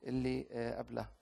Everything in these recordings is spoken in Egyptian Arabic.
اللي آه، قبلها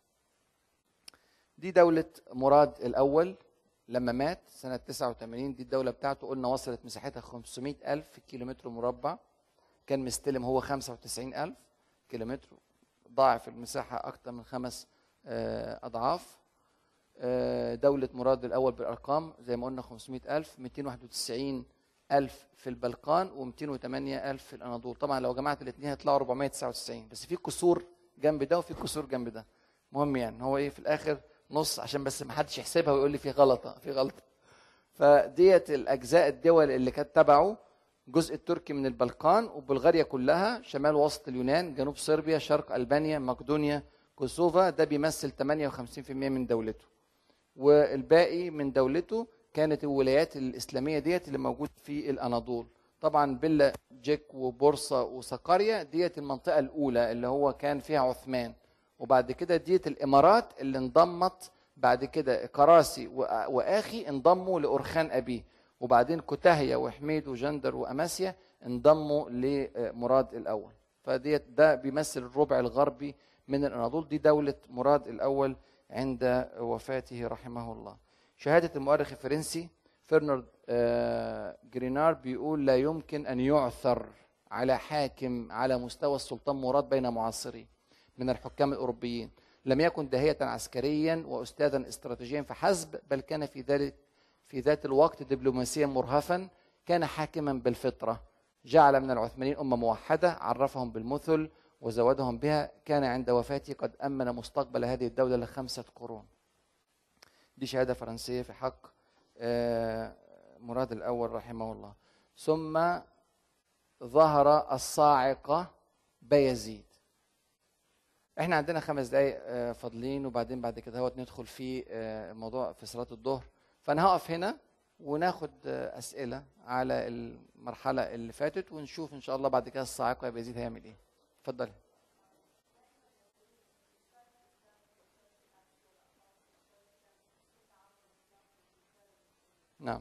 دي دولة مراد الأول لما مات سنة 89 دي الدولة بتاعته قلنا وصلت مساحتها 500 ألف كيلومتر مربع كان مستلم هو 95 ألف كيلومتر ضاعف المساحة أكثر من خمس آه، أضعاف آه، دولة مراد الأول بالأرقام زي ما قلنا 500 ألف 291 ألف في البلقان و208 ألف في الأناضول طبعا لو جمعت الاثنين هيطلعوا 499 بس في كسور جنب ده وفي كسور جنب ده مهم يعني هو ايه في الاخر نص عشان بس ما حدش يحسبها ويقول لي في غلطه في غلطه فديت الاجزاء الدول اللي كانت تبعه الجزء التركي من البلقان وبلغاريا كلها شمال وسط اليونان جنوب صربيا شرق البانيا مقدونيا كوسوفا ده بيمثل 58% من دولته والباقي من دولته كانت الولايات الاسلاميه ديت اللي موجود في الاناضول طبعا بيلا جيك وبورصه وسقاريا ديت المنطقه الاولى اللي هو كان فيها عثمان وبعد كده ديت الامارات اللي انضمت بعد كده كراسي وآ- واخي انضموا لأرخان ابيه وبعدين كتاهية وحميد وجندر واماسيا انضموا لمراد الاول فديت ده بيمثل الربع الغربي من الاناضول دي دوله مراد الاول عند وفاته رحمه الله شهاده المؤرخ الفرنسي فرنارد آه، جرينار بيقول لا يمكن ان يعثر على حاكم على مستوى السلطان مراد بين معاصريه من الحكام الاوروبيين لم يكن داهيه عسكريا واستاذا استراتيجيا فحسب بل كان في ذلك في ذات الوقت دبلوماسيا مرهفا كان حاكما بالفطره جعل من العثمانيين امه موحده عرفهم بالمثل وزودهم بها كان عند وفاته قد امن مستقبل هذه الدوله لخمسه قرون دي شهاده فرنسيه في حق آه، مراد الاول رحمه الله ثم ظهر الصاعقه بيزيد احنا عندنا خمس دقايق آه، فاضلين وبعدين بعد كده هو ندخل في آه، الموضوع في صلاه الظهر فانا هقف هنا وناخد آه، اسئله على المرحله اللي فاتت ونشوف ان شاء الله بعد كده الصاعقه بيزيد هيعمل ايه اتفضلي نعم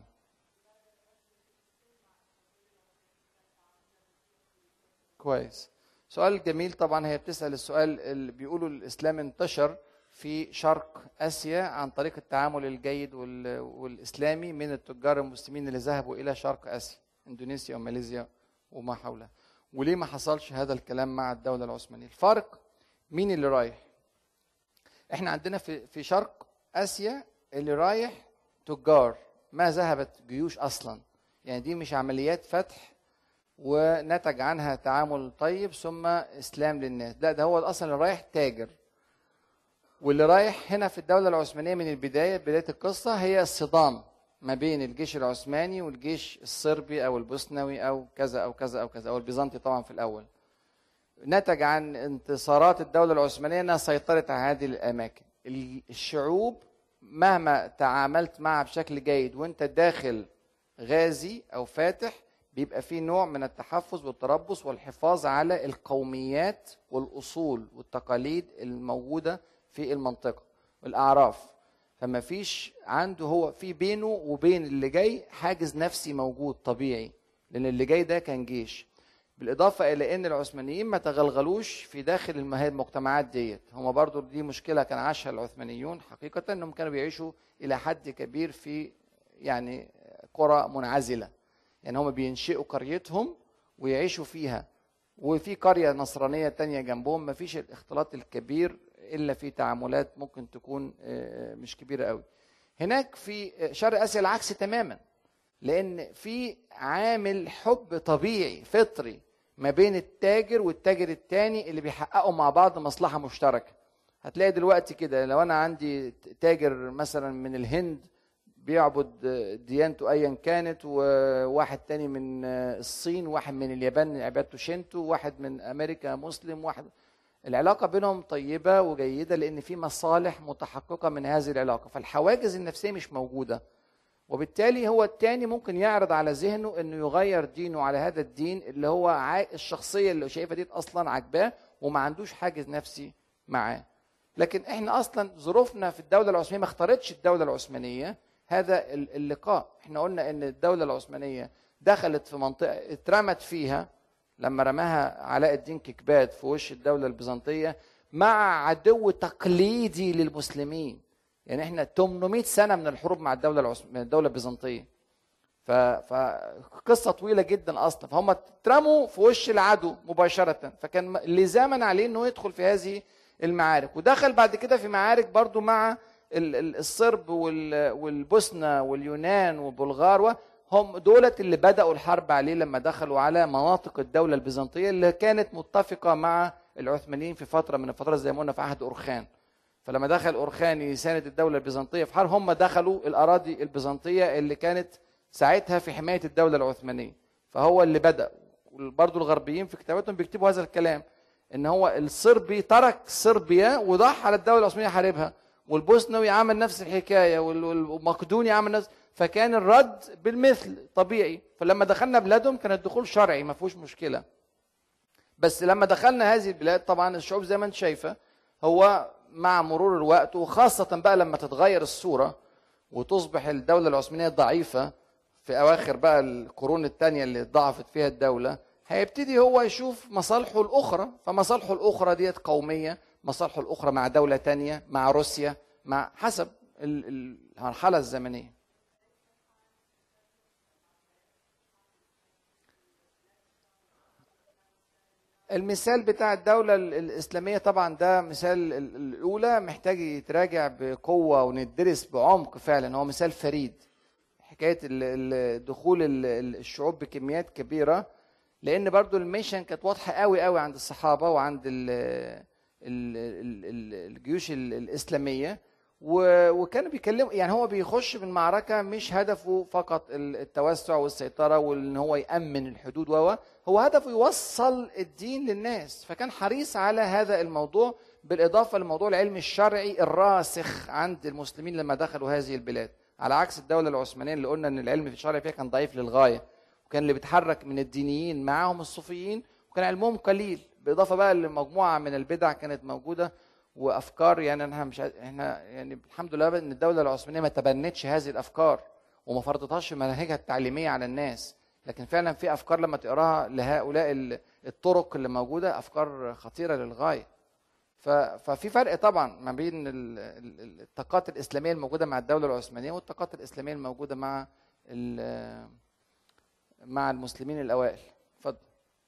كويس سؤال جميل طبعا هي بتسأل السؤال اللي بيقولوا الإسلام انتشر في شرق آسيا عن طريق التعامل الجيد وال- والإسلامي من التجار المسلمين اللي ذهبوا إلى شرق آسيا إندونيسيا وماليزيا وما حولها وليه ما حصلش هذا الكلام مع الدولة العثمانية الفرق مين اللي رايح احنا عندنا في في شرق آسيا اللي رايح تجار ما ذهبت جيوش أصلا يعني دي مش عمليات فتح ونتج عنها تعامل طيب ثم اسلام للناس لا ده هو اصلا اللي رايح تاجر واللي رايح هنا في الدوله العثمانيه من البدايه بدايه القصه هي الصدام ما بين الجيش العثماني والجيش الصربي او البوسنوي او كذا او كذا او كذا او البيزنطي طبعا في الاول نتج عن انتصارات الدوله العثمانيه انها سيطرت على هذه الاماكن الشعوب مهما تعاملت معها بشكل جيد وانت داخل غازي او فاتح بيبقى فيه نوع من التحفظ والتربص والحفاظ على القوميات والاصول والتقاليد الموجوده في المنطقه والاعراف فما فيش عنده هو في بينه وبين اللي جاي حاجز نفسي موجود طبيعي لان اللي جاي ده كان جيش بالاضافه الى ان العثمانيين ما تغلغلوش في داخل المه- المجتمعات ديت هم برضو دي مشكله كان عاشها العثمانيون حقيقه انهم كانوا بيعيشوا الى حد كبير في يعني قرى منعزله يعني هم بينشئوا قريتهم ويعيشوا فيها وفي قرية نصرانية تانية جنبهم ما فيش الاختلاط الكبير إلا في تعاملات ممكن تكون آه، مش كبيرة قوي هناك في شرق آسيا العكس تماما لأن في عامل حب طبيعي فطري ما بين التاجر والتاجر التاني اللي بيحققوا مع بعض مصلحة مشتركة هتلاقي دلوقتي كده لو أنا عندي تاجر مثلا من الهند بيعبد ديانته ايا كانت وواحد تاني من الصين واحد من اليابان عبادته شينتو واحد من امريكا مسلم واحد العلاقه بينهم طيبه وجيده لان في مصالح متحققه من هذه العلاقه فالحواجز النفسيه مش موجوده وبالتالي هو التاني ممكن يعرض على ذهنه انه يغير دينه على هذا الدين اللي هو عا- الشخصيه اللي شايفها دي اصلا عاجباه وما عندوش حاجز نفسي معاه لكن احنا اصلا ظروفنا في الدوله العثمانيه ما اختارتش الدوله العثمانيه هذا ال- اللقاء احنا قلنا ان الدوله العثمانيه دخلت في منطقه اترمت فيها لما رماها علاء الدين كيكباد في وش الدوله البيزنطيه مع عدو تقليدي للمسلمين يعني احنا 800 سنه من الحروب مع الدوله العث... من الدوله البيزنطيه ف... فقصه طويله جدا اصلا فهم اترموا في وش العدو مباشره فكان لزاما عليه انه يدخل في هذه المعارك ودخل بعد كده في معارك برضو مع الصرب والبوسنه واليونان وبلغار هم دولت اللي بدأوا الحرب عليه لما دخلوا على مناطق الدولة البيزنطية اللي كانت متفقة مع العثمانيين في فترة من الفترات زي ما قلنا في عهد أورخان فلما دخل أورخان يساند الدولة البيزنطية في حرب هم دخلوا الأراضي البيزنطية اللي كانت ساعتها في حماية الدولة العثمانية فهو اللي بدأ برضه الغربيين في كتاباتهم بيكتبوا هذا الكلام ان هو الصربي ترك صربيا وضح على الدوله العثمانيه حاربها والبوسنوي عمل نفس الحكايه والمقدوني عمل نفس فكان الرد بالمثل طبيعي فلما دخلنا بلادهم كان الدخول شرعي ما فيهوش مشكله بس لما دخلنا هذه البلاد طبعا الشعوب زي ما انت شايفه هو مع مرور الوقت وخاصه بقى لما تتغير الصوره وتصبح الدوله العثمانيه ضعيفه في اواخر بقى القرون الثانيه اللي ضعفت فيها الدوله هيبتدي هو يشوف مصالحه الاخرى فمصالحه الاخرى ديت قوميه مصالحه الاخرى مع دوله تانية مع روسيا مع حسب المرحله الزمنيه المثال بتاع الدولة الإسلامية طبعا ده مثال الأولى محتاج يتراجع بقوة وندرس بعمق فعلا هو مثال فريد حكاية دخول الشعوب بكميات كبيرة لأن برضو الميشن كانت واضحة قوي قوي عند الصحابة وعند الجيوش الإسلامية وكانوا بيكلموا يعني هو بيخش من معركة مش هدفه فقط التوسع والسيطرة وإن هو يأمن الحدود وهو هو هدفه يوصل الدين للناس فكان حريص على هذا الموضوع بالإضافة للموضوع العلمي الشرعي الراسخ عند المسلمين لما دخلوا هذه البلاد على عكس الدولة العثمانية اللي قلنا إن العلم في الشرع فيها كان ضعيف للغاية وكان اللي بيتحرك من الدينيين معاهم الصوفيين وكان علمهم قليل بالإضافة بقى لمجموعة من البدع كانت موجودة وافكار يعني احنا مش احنا يعني الحمد لله ان الدوله العثمانيه ما تبنتش هذه الافكار وما فرضتهاش في مناهجها التعليميه على الناس لكن فعلا في افكار لما تقراها لهؤلاء الطرق اللي موجوده افكار خطيره للغايه ففي فرق طبعا ما بين الطاقات الاسلاميه الموجوده مع الدوله العثمانيه والطاقات الاسلاميه الموجوده مع مع المسلمين الاوائل اتفضل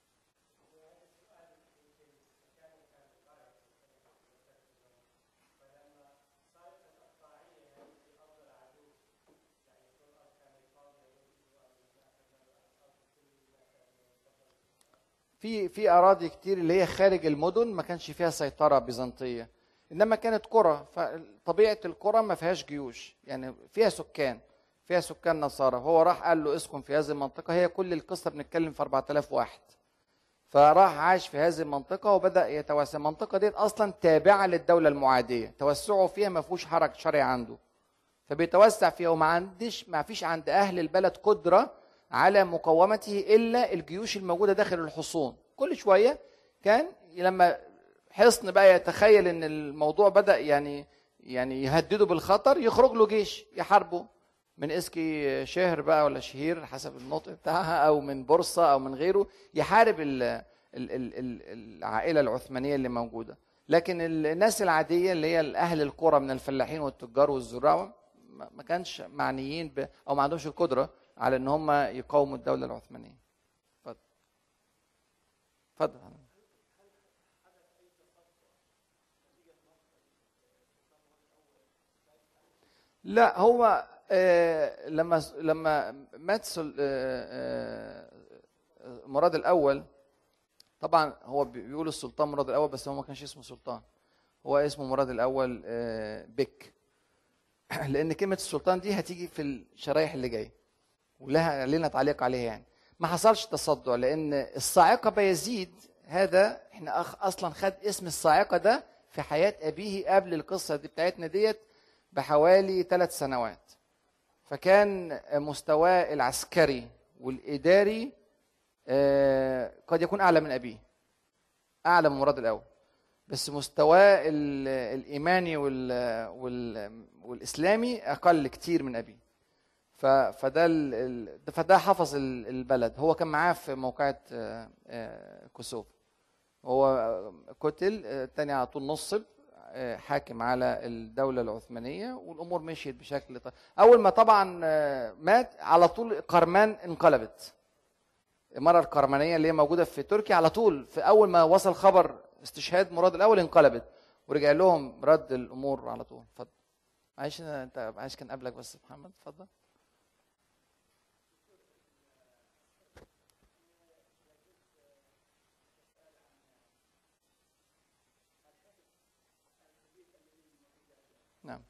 في في اراضي كتير اللي هي خارج المدن ما كانش فيها سيطره بيزنطيه انما كانت قرى فطبيعه القرى ما فيهاش جيوش يعني فيها سكان فيها سكان نصارى هو راح قال له اسكن في هذه المنطقه هي كل القصه بنتكلم في 4000 واحد فراح عاش في هذه المنطقة وبدأ يتوسع المنطقة دي أصلا تابعة للدولة المعادية توسعه فيها ما فيهوش حرج شرعي عنده فبيتوسع فيها وما عندش ما فيش عند أهل البلد قدرة على مقاومته الا الجيوش الموجوده داخل الحصون كل شويه كان لما حصن بقى يتخيل ان الموضوع بدا يعني يعني يهدده بالخطر يخرج له جيش يحاربه من اسكي شهر بقى ولا شهير حسب النطق بتاعها او من بورصه او من غيره يحارب ال ال ال العائله العثمانيه اللي موجوده لكن الناس العاديه اللي هي اهل القرى من الفلاحين والتجار والزراع ما كانش معنيين ب او ما عندهمش القدره على ان هم يقاوموا الدوله العثمانيه اتفضل اتفضل لا هو آه لما لما مات آه آه مراد الاول طبعا هو بيقول السلطان مراد الاول بس هو ما كانش اسمه سلطان هو اسمه مراد الاول آه بك لان كلمه السلطان دي هتيجي في الشرايح اللي جايه ولها لنا تعليق عليها يعني ما حصلش تصدع لان الصاعقه بيزيد هذا احنا اصلا خد اسم الصاعقه ده في حياه ابيه قبل القصه دي بتاعتنا ديت بحوالي ثلاث سنوات فكان مستواه العسكري والاداري قد يكون اعلى من ابيه اعلى من مراد الاول بس مستواه الايماني والاسلامي اقل كتير من ابيه فده فده حفظ البلد هو كان معاه في موقعة كوسوف هو قتل الثاني على طول نصب آه، حاكم على الدولة العثمانية والأمور مشيت بشكل طيب. أول ما طبعا آه، مات على طول قرمان انقلبت الإمارة القرمانية اللي هي موجودة في تركيا على طول في أول ما وصل خبر استشهاد مراد الأول انقلبت ورجع لهم رد الأمور على طول اتفضل معلش أنت معلش كان قبلك بس محمد اتفضل نعم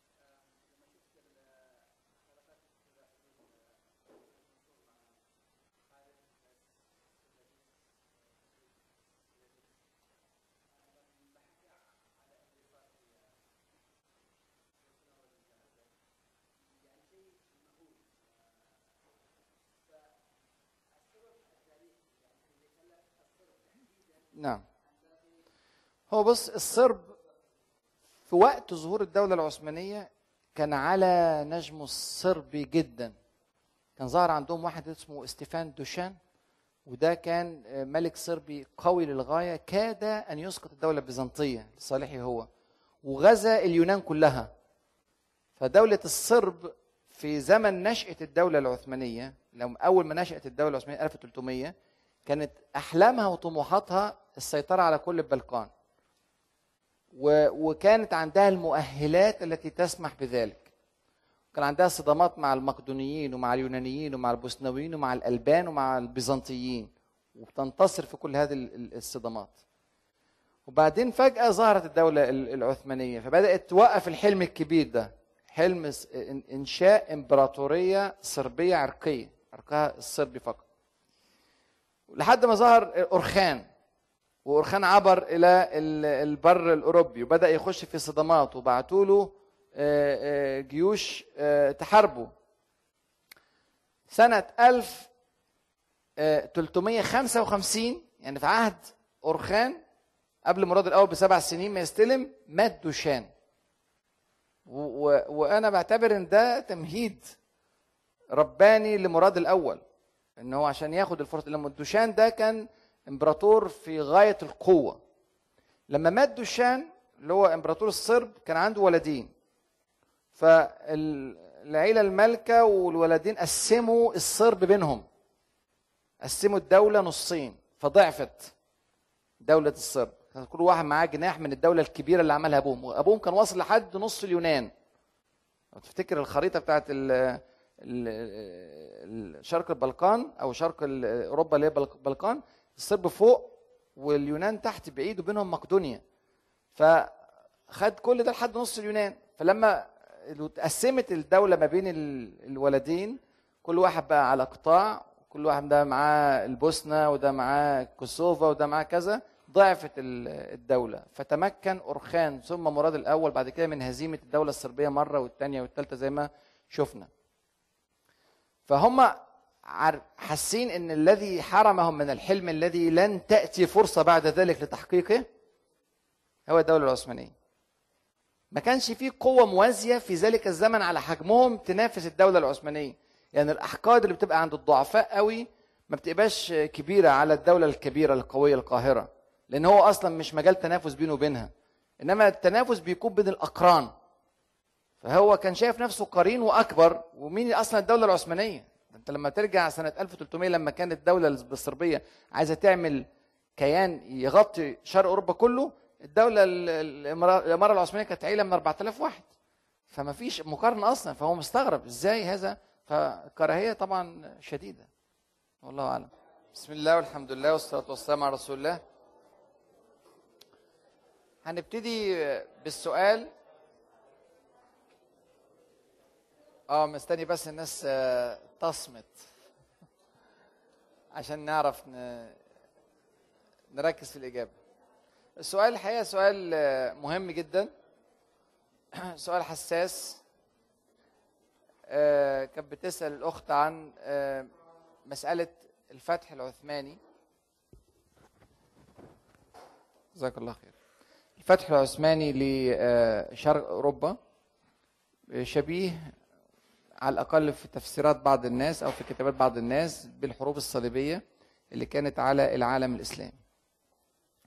نعم هو بص الصرب في وقت ظهور الدولة العثمانية كان على نجم الصربي جدا كان ظهر عندهم واحد اسمه استيفان دوشان وده كان ملك صربي قوي للغاية كاد أن يسقط الدولة البيزنطية لصالحه هو وغزا اليونان كلها فدولة الصرب في زمن نشأة الدولة العثمانية لو أول ما نشأت الدولة العثمانية 1300 كانت أحلامها وطموحاتها السيطرة على كل البلقان وكانت عندها المؤهلات التي تسمح بذلك كان عندها صدامات مع المقدونيين ومع اليونانيين ومع البوسنويين ومع الألبان ومع البيزنطيين وبتنتصر في كل هذه الصدامات وبعدين فجأة ظهرت الدولة العثمانية فبدأت توقف الحلم الكبير ده حلم إنشاء إمبراطورية صربية عرقية عرقها الصربي فقط لحد ما ظهر أورخان وأورخان عبر إلى البر الأوروبي وبدأ يخش في صدامات وبعتوا له آه، آه، جيوش آه، تحاربه سنة 1355 يعني في عهد أورخان قبل مراد الأول بسبع سنين ما يستلم مات دوشان وأنا بعتبر إن ده تمهيد رباني لمراد الأول إن هو عشان ياخد الفرصة لما دوشان ده كان امبراطور في غايه القوه لما مات دوشان اللي هو امبراطور الصرب كان عنده ولدين فالعيله المالكه والولدين قسموا الصرب بينهم قسموا الدوله نصين فضعفت دوله الصرب كان كل واحد معاه جناح من الدوله الكبيره اللي عملها ابوهم وابوهم كان واصل لحد نص اليونان لو تفتكر الخريطه بتاعت شرق البلقان او شرق اوروبا اللي هي البلقان الصرب فوق واليونان تحت بعيد وبينهم مقدونيا فخد كل ده لحد نص اليونان فلما اتقسمت الدولة ما بين الولدين كل واحد بقى على قطاع كل واحد ده معاه البوسنة وده معاه كوسوفا وده معاه كذا ضعفت الدولة فتمكن أورخان ثم مراد الأول بعد كده من هزيمة الدولة الصربية مرة والثانية والثالثة زي ما شفنا فهم حاسين ان الذي حرمهم من الحلم الذي لن تاتي فرصه بعد ذلك لتحقيقه هو الدوله العثمانيه ما كانش في قوه موازيه في ذلك الزمن على حجمهم تنافس الدوله العثمانيه يعني الاحقاد اللي بتبقى عند الضعفاء قوي ما بتبقاش كبيره على الدوله الكبيره القويه القاهره لان هو اصلا مش مجال تنافس بينه وبينها انما التنافس بيكون بين الاقران فهو كان شايف نفسه قرين واكبر ومين اصلا الدوله العثمانيه انت لما ترجع سنه 1300 لما كانت الدوله الصربيه عايزه تعمل كيان يغطي شرق اوروبا كله الدوله الاماره العثمانيه كانت عيله من 4000 واحد فما فيش مقارنه اصلا فهو مستغرب ازاي هذا فكراهيه طبعا شديده والله اعلم بسم الله والحمد لله والصلاه والسلام على رسول الله هنبتدي بالسؤال اه مستني بس الناس آه، تصمت عشان نعرف نركز في الإجابة السؤال الحقيقة سؤال آه، مهم جدا سؤال حساس آه، كانت بتسأل الأخت عن مسألة الفتح العثماني جزاك الله خير الفتح العثماني لشرق أوروبا شبيه على الأقل في تفسيرات بعض الناس أو في كتابات بعض الناس بالحروب الصليبية اللي كانت على العالم الإسلامي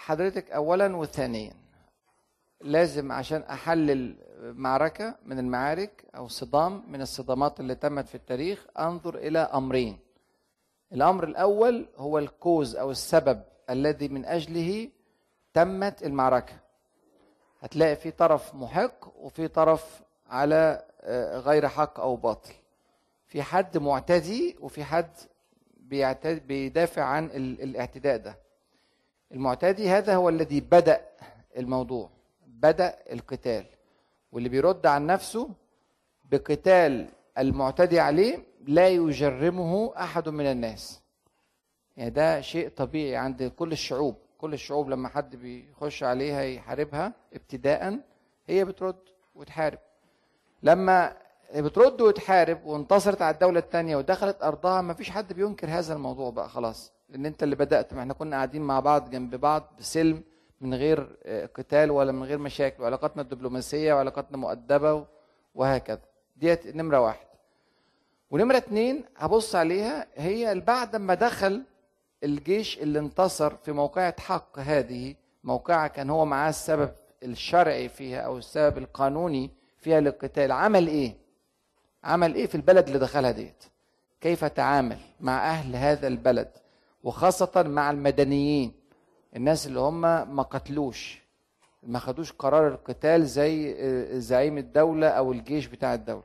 حضرتك اولا وثانيا لازم عشان احلل معركه من المعارك او صدام من الصدامات اللي تمت في التاريخ انظر الى امرين الامر الاول هو الكوز او السبب الذي من اجله تمت المعركه هتلاقي في طرف محق وفي طرف على آه، غير حق او باطل في حد معتدي وفي حد بيعتدي بيدافع عن الاعتداء ده المعتدي هذا هو الذي بدأ الموضوع بدأ القتال واللي بيرد عن نفسه بقتال المعتدي عليه لا يجرمه أحد من الناس يعني ده شيء طبيعي عند كل الشعوب كل الشعوب لما حد بيخش عليها يحاربها ابتداء هي بترد وتحارب لما بترد وتحارب وانتصرت على الدولة الثانية ودخلت أرضها ما فيش حد بينكر هذا الموضوع بقى خلاص لأن أنت اللي بدأت ما احنا كنا قاعدين مع بعض جنب بعض بسلم من غير آه، قتال ولا من غير مشاكل وعلاقاتنا الدبلوماسية وعلاقاتنا مؤدبة وهكذا ديت نمرة واحد ونمرة اتنين هبص عليها هي بعد ما دخل الجيش اللي انتصر في موقعة حق هذه موقعة كان هو معاه السبب الشرعي فيها أو السبب القانوني فيها للقتال عمل إيه؟ عمل إيه في البلد اللي دخلها ديت؟ كيف تعامل مع أهل هذا البلد وخاصة مع المدنيين الناس اللي هم ما قتلوش ما خدوش قرار القتال زي زعيم الدولة أو الجيش بتاع الدولة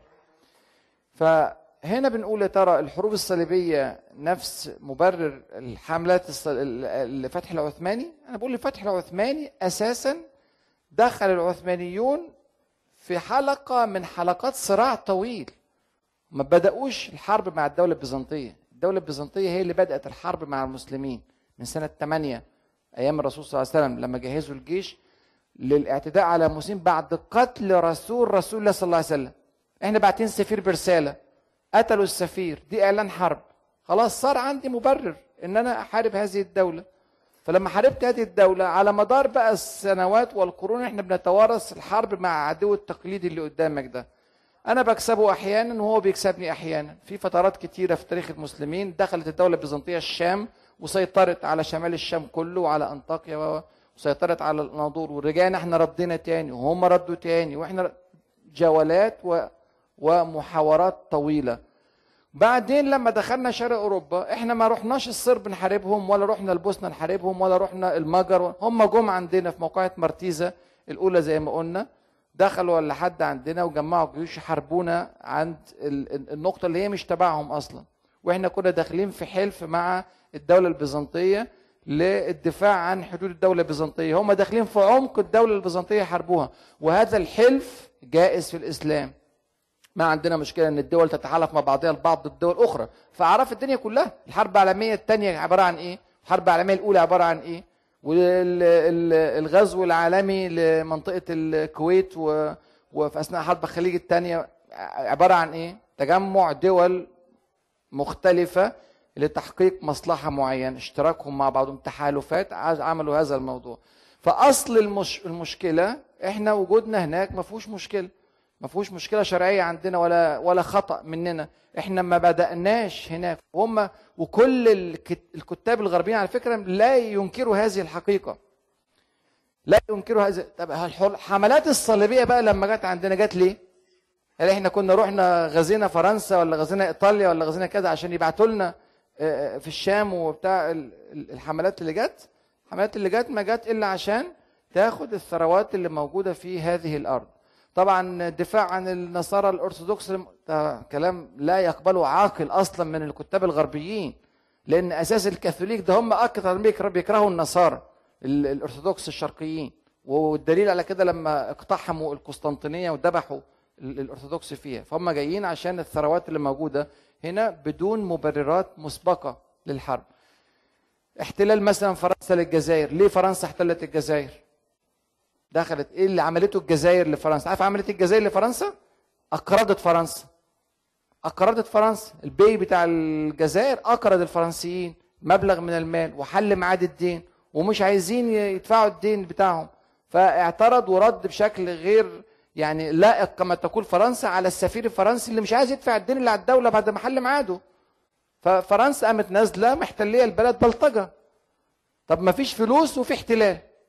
فهنا بنقول يا ترى الحروب الصليبية نفس مبرر الحملات الفتح العثماني أنا بقول الفتح العثماني أساسا دخل العثمانيون في حلقة من حلقات صراع طويل ما بدأوش الحرب مع الدولة البيزنطية الدولة البيزنطية هي اللي بدأت الحرب مع المسلمين من سنة 8 أيام الرسول صلى الله عليه وسلم لما جهزوا الجيش للاعتداء على المسلمين بعد قتل رسول رسول الله صلى الله عليه وسلم احنا باعتين سفير برسالة قتلوا السفير دي إعلان حرب خلاص صار عندي مبرر إن أنا أحارب هذه الدولة فلما حاربت هذه الدولة على مدار بقى السنوات والقرون احنا بنتوارث الحرب مع عدو التقليدي اللي قدامك ده انا بكسبه احيانا وهو بيكسبني احيانا في فترات كتيره في تاريخ المسلمين دخلت الدوله البيزنطيه الشام وسيطرت على شمال الشام كله وعلى انطاكيا وسيطرت على الاناضول ورجعنا احنا ردينا تاني وهم ردوا تاني واحنا جولات و... ومحاورات طويله بعدين لما دخلنا شرق اوروبا احنا ما رحناش الصرب نحاربهم ولا رحنا البوسنه نحاربهم ولا رحنا المجر هم جم عندنا في موقعة مرتيزة الاولى زي ما قلنا دخلوا ولا حد عندنا وجمعوا جيوش يحاربونا عند النقطة اللي هي مش تبعهم أصلا وإحنا كنا داخلين في حلف مع الدولة البيزنطية للدفاع عن حدود الدولة البيزنطية هم داخلين في عمق الدولة البيزنطية يحاربوها وهذا الحلف جائز في الإسلام ما عندنا مشكلة إن الدول تتحالف مع بعضها البعض ضد الدول الأخرى فعرف الدنيا كلها الحرب العالمية الثانية عبارة عن إيه الحرب العالمية الأولى عبارة عن إيه والغزو العالمي لمنطقة الكويت وفي أثناء حرب الخليج الثانية عبارة عن إيه؟ تجمع دول مختلفة لتحقيق مصلحة معينة اشتراكهم مع بعضهم تحالفات عملوا هذا الموضوع فأصل المش... المشكلة احنا وجودنا هناك ما فيهوش مشكلة ما فيهوش مشكلة شرعية عندنا ولا ولا خطأ مننا احنا ما بدأناش هناك وهم وكل الكتاب الغربيين على فكرة لا ينكروا هذه الحقيقة لا ينكروا هذه طب الحملات الصليبية بقى لما جت عندنا جت ليه؟ هل احنا كنا رحنا غزينا فرنسا ولا غزينا ايطاليا ولا غزينا كذا عشان يبعتوا لنا في الشام وبتاع الحملات اللي جت الحملات اللي جت ما جت الا عشان تاخد الثروات اللي موجوده في هذه الارض طبعا الدفاع عن النصارى الارثوذكس ده كلام لا يقبله عاقل اصلا من الكتاب الغربيين لان اساس الكاثوليك ده هم اكثر بيكرهوا النصارى الارثوذكس الشرقيين والدليل على كده لما اقتحموا القسطنطينيه وذبحوا الارثوذكس فيها فهم جايين عشان الثروات اللي موجوده هنا بدون مبررات مسبقه للحرب احتلال مثلا فرنسا للجزائر ليه فرنسا احتلت الجزائر دخلت ايه اللي عملته الجزائر لفرنسا عارف عملت الجزائر لفرنسا اقرضت فرنسا اقرضت فرنسا البي بتاع الجزائر اقرض الفرنسيين مبلغ من المال وحل معاد الدين ومش عايزين يدفعوا الدين بتاعهم فاعترض ورد بشكل غير يعني لائق كما تقول فرنسا على السفير الفرنسي اللي مش عايز يدفع الدين اللي على الدوله بعد ما حل ميعاده ففرنسا قامت نازله محتليه البلد بلطجه طب ما فيش فلوس وفي احتلال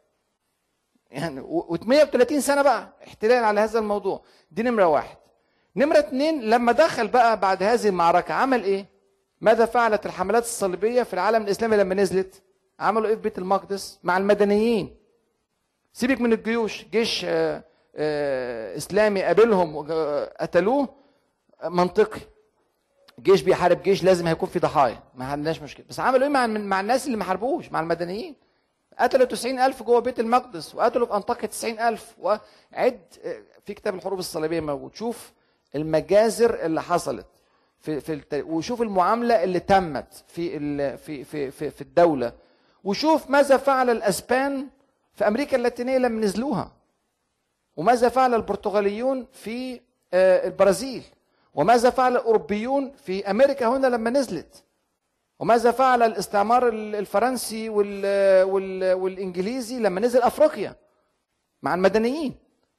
يعني و130 سنه بقى احتلال على هذا الموضوع دي نمره واحد نمره اتنين لما دخل بقى بعد هذه المعركه عمل ايه؟ ماذا فعلت الحملات الصليبيه في العالم الاسلامي لما نزلت؟ عملوا ايه في بيت المقدس؟ مع المدنيين سيبك من الجيوش جيش آه، آه، اسلامي قابلهم قتلوه منطقي جيش بيحارب جيش لازم هيكون في ضحايا ما عندناش مشكله بس عملوا ايه مع مع الناس اللي ما حاربوش مع المدنيين قتلوا 90 ألف جوه بيت المقدس وقتلوا في أنطاكيا 90 ألف وعد في كتاب الحروب الصليبية موجود شوف المجازر اللي حصلت في في التاريخ وشوف المعاملة اللي تمت في ال في في في, في الدولة وشوف ماذا فعل الأسبان في أمريكا اللاتينية لما نزلوها وماذا فعل البرتغاليون في آه، البرازيل وماذا فعل الأوروبيون في أمريكا هنا لما نزلت وماذا فعل الاستعمار الفرنسي وال وال والانجليزي لما نزل افريقيا مع المدنيين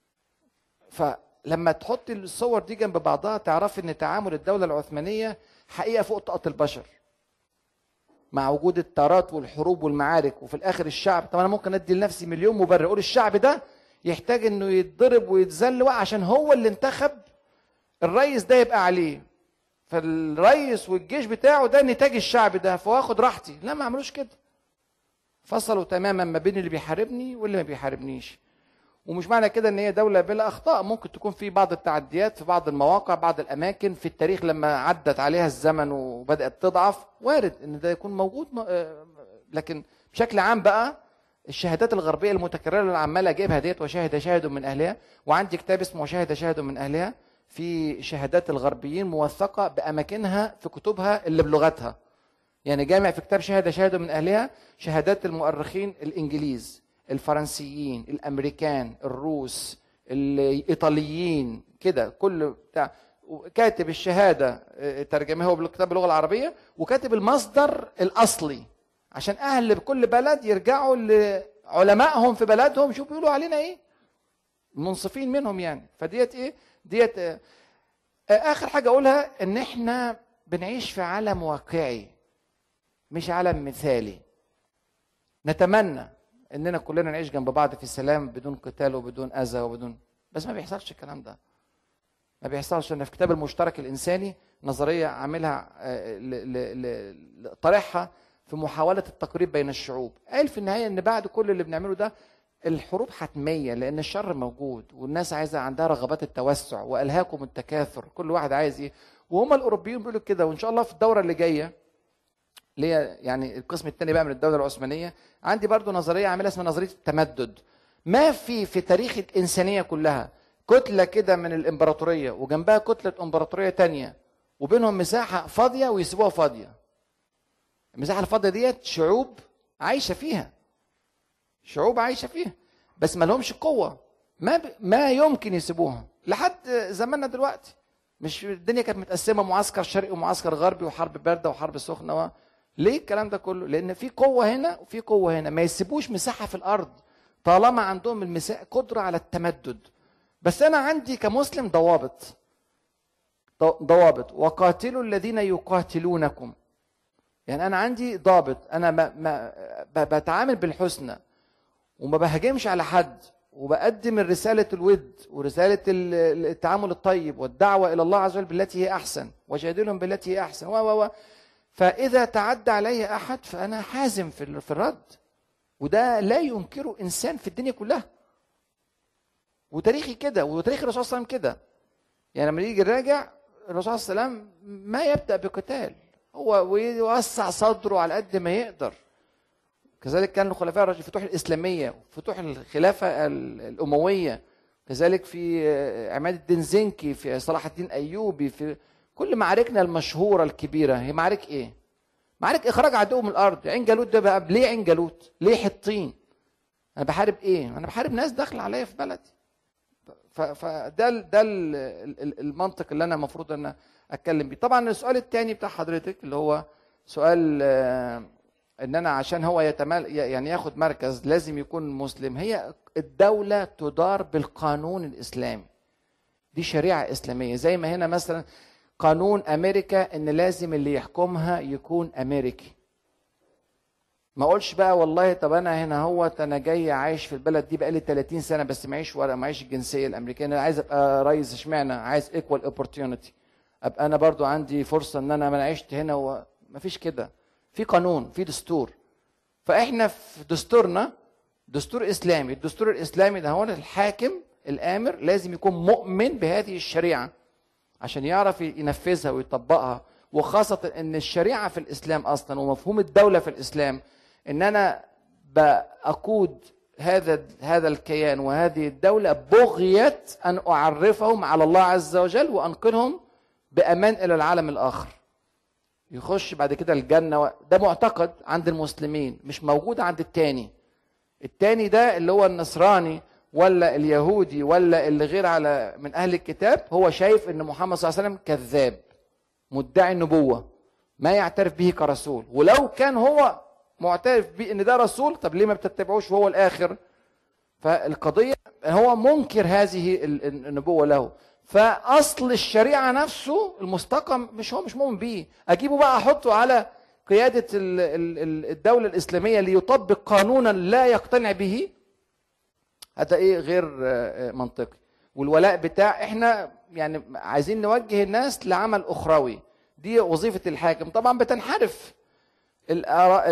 فلما تحط الصور دي جنب بعضها تعرف ان تعامل الدوله العثمانيه حقيقه فوق طاقه البشر مع وجود التارات والحروب والمعارك وفي الاخر الشعب طب انا ممكن ادي لنفسي مليون مبرر اقول الشعب ده يحتاج انه يتضرب ويتذل عشان هو اللي انتخب الرئيس ده يبقى عليه فالرئيس والجيش بتاعه ده نتاج الشعب ده فواخد راحتي لا ما عملوش كده فصلوا تماما ما بين اللي بيحاربني واللي ما بيحاربنيش ومش معنى كده ان هي دوله بلا اخطاء ممكن تكون في بعض التعديات في بعض المواقع بعض الاماكن في التاريخ لما عدت عليها الزمن وبدات تضعف وارد ان ده يكون موجود آه، لكن بشكل عام بقى الشهادات الغربيه المتكرره اللي عمال اجيبها ديت وشاهد شاهد من اهلها وعندي كتاب اسمه وشاهد شاهد من اهلها في شهادات الغربيين موثقه باماكنها في كتبها اللي بلغتها يعني جامع في كتاب شهاده شهاده من اهلها شهادات المؤرخين الانجليز الفرنسيين الامريكان الروس الايطاليين كده كل بتاع كاتب الشهاده آه، ترجمها هو بالكتاب باللغه العربيه وكاتب المصدر الاصلي عشان اهل كل بلد يرجعوا لعلمائهم في بلدهم شوفوا بيقولوا علينا ايه منصفين منهم يعني فديت ايه ديت آه، اخر حاجه اقولها ان احنا بنعيش في عالم واقعي مش عالم مثالي نتمنى اننا كلنا نعيش جنب بعض في سلام بدون قتال وبدون اذى وبدون بس ما بيحصلش الكلام ده ما بيحصلش ان في كتاب المشترك الانساني نظريه عاملها آه، طرحها في محاوله التقريب بين الشعوب قال في النهايه ان بعد كل اللي بنعمله ده الحروب حتميه لان الشر موجود والناس عايزه عندها رغبات التوسع والهاكم التكاثر كل واحد عايز ايه وهم الاوروبيين بيقولوا كده وان شاء الله في الدوره اللي جايه اللي هي يعني القسم الثاني بقى من الدوله العثمانيه عندي برضو نظريه عاملها اسمها نظريه التمدد ما في في تاريخ الانسانيه كلها كتله كده من الامبراطوريه وجنبها كتله امبراطوريه تانية وبينهم مساحه فاضيه ويسيبوها فاضيه المساحه الفاضيه ديت شعوب عايشه فيها شعوب عايشه فيها بس ما لهمش قوه ما ب... ما يمكن يسيبوها لحد زماننا دلوقتي مش الدنيا كانت متقسمه معسكر شرقي ومعسكر غربي وحرب بارده وحرب سخنه و... ليه الكلام ده كله لان في قوه هنا وفي قوه هنا ما يسيبوش مساحه في الارض طالما عندهم المساحه قدره على التمدد بس انا عندي كمسلم ضوابط ضوابط وقاتلوا الذين يقاتلونكم يعني انا عندي ضابط انا ما ما بتعامل بالحسنى وما بهاجمش على حد وبقدم رسالة الود ورسالة التعامل الطيب والدعوة إلى الله عز وجل بالتي هي أحسن وجادلهم بالتي هي أحسن و و فإذا تعدى علي أحد فأنا حازم في الرد وده لا ينكره إنسان في الدنيا كلها وتاريخي كده وتاريخ الرسول صلى الله عليه وسلم كده يعني لما يجي نراجع الرسول صلى الله عليه وسلم ما يبدأ بقتال هو ويوسع صدره على قد ما يقدر كذلك كان الخلفاء الراشدين فتوح الإسلامية فتوح الخلافة الأموية كذلك في عماد الدين زنكي في صلاح الدين أيوبي في كل معاركنا المشهورة الكبيرة هي معارك إيه؟ معارك إخراج عدو من الأرض عين جالوت ده بقى ليه عين جالوت؟ ليه حطين؟ أنا بحارب إيه؟ أنا بحارب ناس داخلة عليا في بلدي فده ده المنطق اللي أنا المفروض أن أتكلم بيه طبعا السؤال الثاني بتاع حضرتك اللي هو سؤال ان انا عشان هو يتمال يعني ياخد مركز لازم يكون مسلم هي الدوله تدار بالقانون الاسلامي دي شريعه اسلاميه زي ما هنا مثلا قانون امريكا ان لازم اللي يحكمها يكون امريكي ما اقولش بقى والله طب انا هنا هو انا جاي عايش في البلد دي بقالي 30 سنه بس معيش ورق معيش الجنسيه الامريكيه انا عايز ابقى رئيس اشمعنى عايز ايكوال اوبورتيونيتي ابقى انا برضو عندي فرصه ان انا ما انا عشت هنا وما فيش كده في قانون في دستور فاحنا في دستورنا دستور اسلامي الدستور الاسلامي ده هو الحاكم الامر لازم يكون مؤمن بهذه الشريعه عشان يعرف ينفذها ويطبقها وخاصه ان الشريعه في الاسلام اصلا ومفهوم الدوله في الاسلام ان انا بقود هذا هذا الكيان وهذه الدوله بغيه ان اعرفهم على الله عز وجل وانقلهم بامان الى العالم الاخر يخش بعد كده الجنه ده معتقد عند المسلمين مش موجود عند التاني التاني ده اللي هو النصراني ولا اليهودي ولا اللي غير على من اهل الكتاب هو شايف ان محمد صلى الله عليه وسلم كذاب مدعي النبوه ما يعترف به كرسول ولو كان هو معترف بيه ان ده رسول طب ليه ما بتتبعوش وهو الاخر فالقضيه هو منكر هذه النبوه له فاصل الشريعه نفسه المستقم مش هو مش مؤمن بيه اجيبه بقى احطه على قياده الدوله الاسلاميه ليطبق قانونا لا يقتنع به هذا ايه غير منطقي والولاء بتاع احنا يعني عايزين نوجه الناس لعمل اخروي دي وظيفه الحاكم طبعا بتنحرف الآراء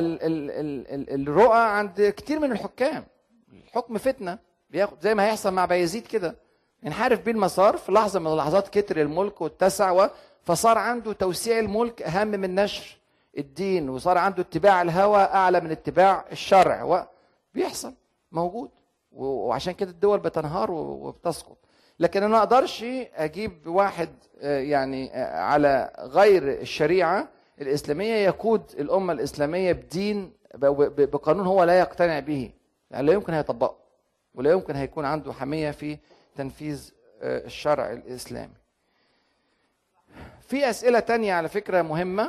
الرؤى عند كتير من الحكام الحكم فتنه بياخد زي ما هيحصل مع بايزيد كده انحرف بيه المسار في لحظه من اللحظات كتر الملك واتسع و... فصار عنده توسيع الملك اهم من نشر الدين وصار عنده اتباع الهوى اعلى من اتباع الشرع و... بيحصل موجود و... وعشان كده الدول بتنهار وبتسقط لكن انا ما اقدرش اجيب واحد يعني على غير الشريعه الاسلاميه يقود الامه الاسلاميه بدين بقانون هو لا يقتنع به يعني لا يمكن هيطبقه ولا يمكن هيكون عنده حميه في تنفيذ الشرع الاسلامي في اسئله تانية على فكره مهمه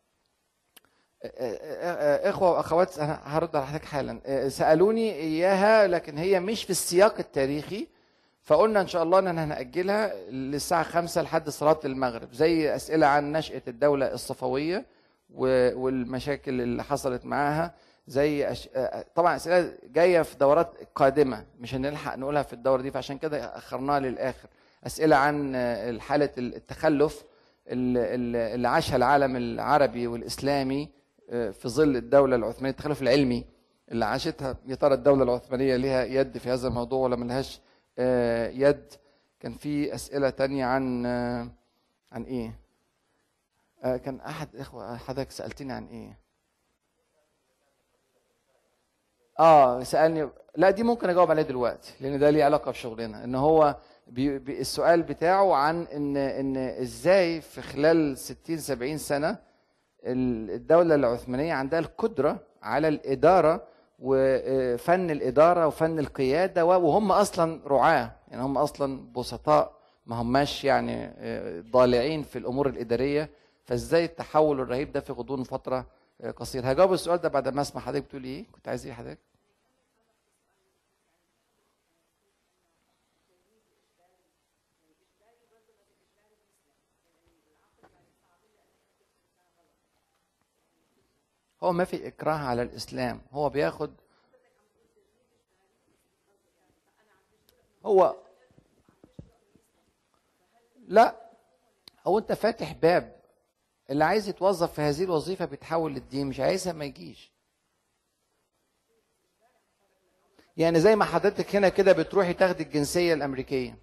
اخوه واخوات هرد على حضرتك حالا سالوني اياها لكن هي مش في السياق التاريخي فقلنا ان شاء الله ان هنأجلها للساعة خمسة لحد صلاة المغرب زي أسئلة عن نشأة الدولة الصفوية والمشاكل اللي حصلت معاها زي أش... طبعا أسئلة جاية في دورات قادمة مش هنلحق نقولها في الدورة دي فعشان كده أخرناها للآخر أسئلة عن حالة التخلف اللي عاشها العالم العربي والإسلامي في ظل الدولة العثمانية التخلف العلمي اللي عاشتها يا ترى الدولة العثمانية لها يد في هذا الموضوع ولا ملهاش يد كان في اسئله تانية عن عن ايه كان احد اخوه حضرتك سالتني عن ايه اه سالني لا دي ممكن اجاوب عليها دلوقتي لان ده ليه علاقه بشغلنا ان هو بي بي السؤال بتاعه عن ان ان ازاي في خلال 60 70 سنه الدوله العثمانيه عندها القدره على الاداره وفن الإدارة وفن القيادة وهم أصلا رعاة يعني هم أصلا بسطاء ما هماش يعني ضالعين في الأمور الإدارية فإزاي التحول الرهيب ده في غضون فترة قصيرة هجاوب السؤال ده بعد ما أسمع حضرتك بتقول إيه كنت عايز إيه حضرتك هو ما في إكراه على الإسلام هو بياخد هو لا هو انت فاتح باب اللي عايز يتوظف في هذه الوظيفة بيتحول للدين مش عايزها ما يجيش يعني زي ما حضرتك هنا كده بتروحي تاخدي الجنسية الأمريكية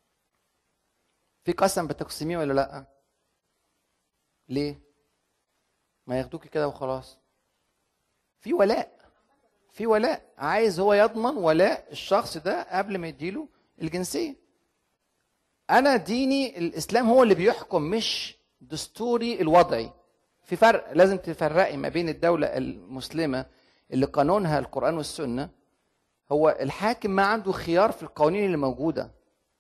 في قسم بتقسميه ولا لأ؟ ليه؟ ما ياخدوكي كده وخلاص في ولاء في ولاء عايز هو يضمن ولاء الشخص ده قبل ما يديله الجنسيه انا ديني الاسلام هو اللي بيحكم مش دستوري الوضعي في فرق لازم تفرقي ما بين الدوله المسلمه اللي قانونها القران والسنه هو الحاكم ما عنده خيار في القوانين اللي موجوده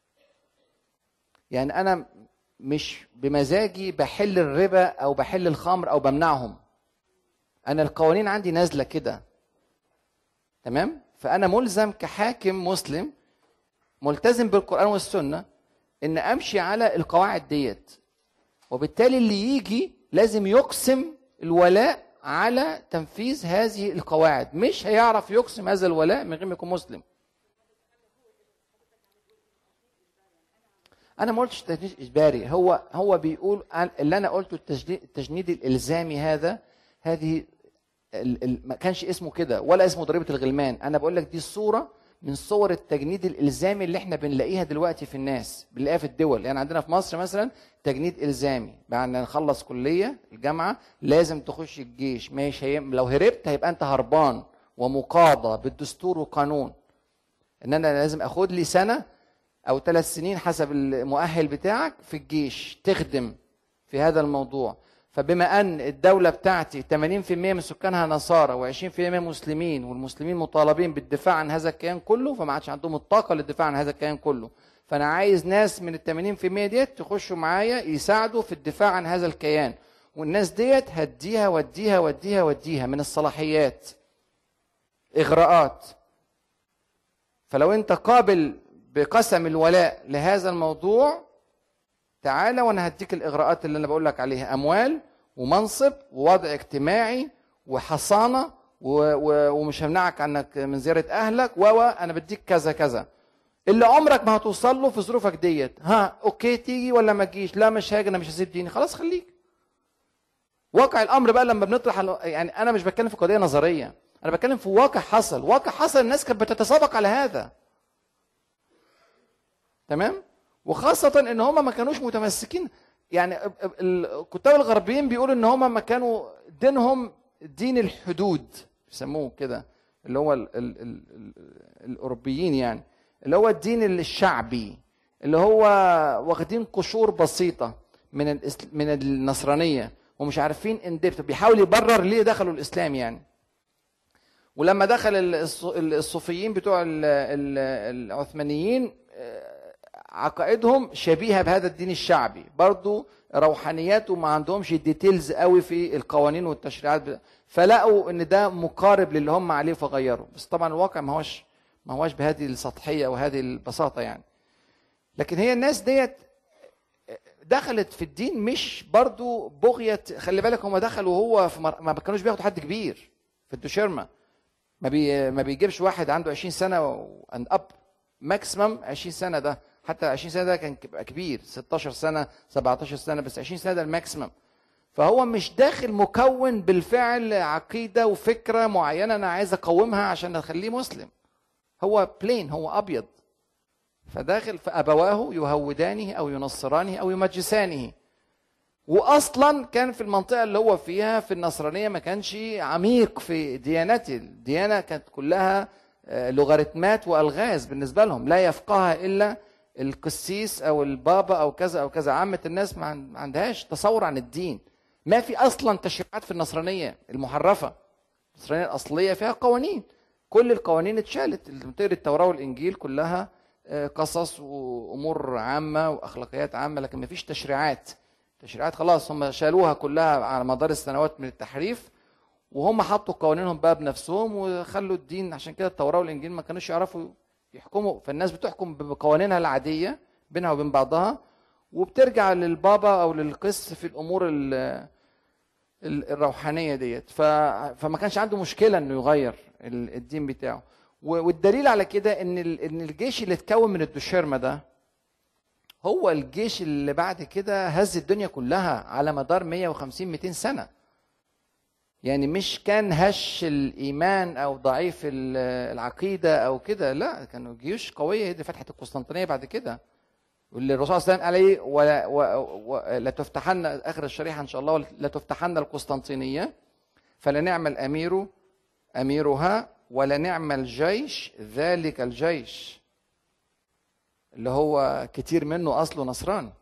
يعني انا مش بمزاجي بحل الربا او بحل الخمر او بمنعهم انا القوانين عندي نازله كده تمام فانا ملزم كحاكم مسلم ملتزم بالقران والسنه ان امشي على القواعد ديت وبالتالي اللي يجي لازم يقسم الولاء على تنفيذ هذه القواعد مش هيعرف يقسم هذا الولاء من غير ما يكون مسلم انا ما قلتش تجنيد اجباري هو هو بيقول اللي انا قلته التجنيد, التجنيد الالزامي هذا هذه ما كانش اسمه كده ولا اسمه ضريبه الغلمان انا بقول لك دي الصوره من صور التجنيد الالزامي اللي احنا بنلاقيها دلوقتي في الناس بنلاقيها في الدول يعني عندنا في مصر مثلا تجنيد الزامي بعد ما نخلص كليه الجامعه لازم تخش الجيش مش هي... لو هربت هيبقى انت هربان ومقاضى بالدستور والقانون ان انا لازم اخد لي سنه او ثلاث سنين حسب المؤهل بتاعك في الجيش تخدم في هذا الموضوع فبما ان الدوله بتاعتي 80% من سكانها نصارى و20% مسلمين والمسلمين مطالبين بالدفاع عن هذا الكيان كله فما عادش عندهم الطاقه للدفاع عن هذا الكيان كله فانا عايز ناس من ال 80% ديت تخشوا معايا يساعدوا في الدفاع عن هذا الكيان والناس ديت هديها وديها وديها وديها من الصلاحيات اغراءات فلو انت قابل بقسم الولاء لهذا الموضوع تعالى وانا هديك الاغراءات اللي انا بقول لك عليها اموال ومنصب ووضع اجتماعي وحصانه و... و... ومش همنعك عنك من زياره اهلك و انا بديك كذا كذا اللي عمرك ما هتوصل له في ظروفك ديت ها اوكي تيجي ولا ما تجيش لا مش هاجي انا مش هسيب ديني خلاص خليك واقع الامر بقى لما بنطرح يعني انا مش بتكلم في قضيه نظريه انا بتكلم في واقع حصل واقع حصل الناس كانت بتتسابق على هذا تمام وخاصة ان هم ما كانوش متمسكين يعني الكتاب الغربيين بيقولوا ان هم ما كانوا دينهم دين الحدود بيسموه كده اللي هو ال ال ال ال الاوروبيين يعني اللي هو الدين الشعبي اللي هو واخدين قشور بسيطة من من النصرانية ومش عارفين ان بيحاول يبرر ليه دخلوا الاسلام يعني ولما دخل الصوفيين بتوع العثمانيين عقائدهم شبيهه بهذا الدين الشعبي برضو روحانيات وما عندهمش الديتيلز قوي في القوانين والتشريعات فلقوا ان ده مقارب للي هم عليه فغيروا بس طبعا الواقع ما هوش ما هوش بهذه السطحيه وهذه البساطه يعني لكن هي الناس ديت دخلت في الدين مش برضو بغية خلي بالك هم دخلوا وهو في مر... ما كانوش بياخدوا حد كبير في الدوشيرما ما بي... ما بيجيبش واحد عنده 20 سنة اند اب ماكسيمم 20 سنة ده حتى 20 سنه ده كان كبير 16 سنه 17 سنه بس 20 سنه ده الماكسيمم فهو مش داخل مكون بالفعل عقيده وفكره معينه انا عايز اقومها عشان اخليه مسلم هو بلين هو ابيض فداخل فابواه يهودانه او ينصرانه او يمجسانه واصلا كان في المنطقه اللي هو فيها في النصرانيه ما كانش عميق في ديانته الديانه كانت كلها آه، لوغاريتمات والغاز بالنسبه لهم لا يفقهها الا القسيس او البابا او كذا او كذا عامه الناس ما عندهاش تصور عن الدين ما في اصلا تشريعات في النصرانيه المحرفه النصرانيه الاصليه فيها قوانين كل القوانين اتشالت تقري التوراه والانجيل كلها آه، قصص وامور عامه واخلاقيات عامه لكن ما فيش تشريعات تشريعات خلاص هم شالوها كلها على مدار السنوات من التحريف وهم حطوا قوانينهم بقى بنفسهم وخلوا الدين عشان كده التوراه والانجيل ما كانوش يعرفوا يحكموا فالناس بتحكم بقوانينها العاديه بينها وبين بعضها وبترجع للبابا او للقس في الامور الروحانيه ديت فما كانش عنده مشكله انه يغير الدين بتاعه والدليل على كده ان ان الجيش اللي اتكون من الدشيرمه ده هو الجيش اللي بعد كده هز الدنيا كلها على مدار 150 200 سنه يعني مش كان هش الايمان او ضعيف العقيده او كده لا كانوا جيوش قويه هي اللي فتحت القسطنطينيه بعد كده واللي الرسول صلى الله عليه وسلم قال ايه ولا ولا تفتحن اخر الشريحه ان شاء الله لا تفتحن القسطنطينيه فلنعم الامير اميرها ولنعم الجيش ذلك الجيش اللي هو كتير منه اصله نصراني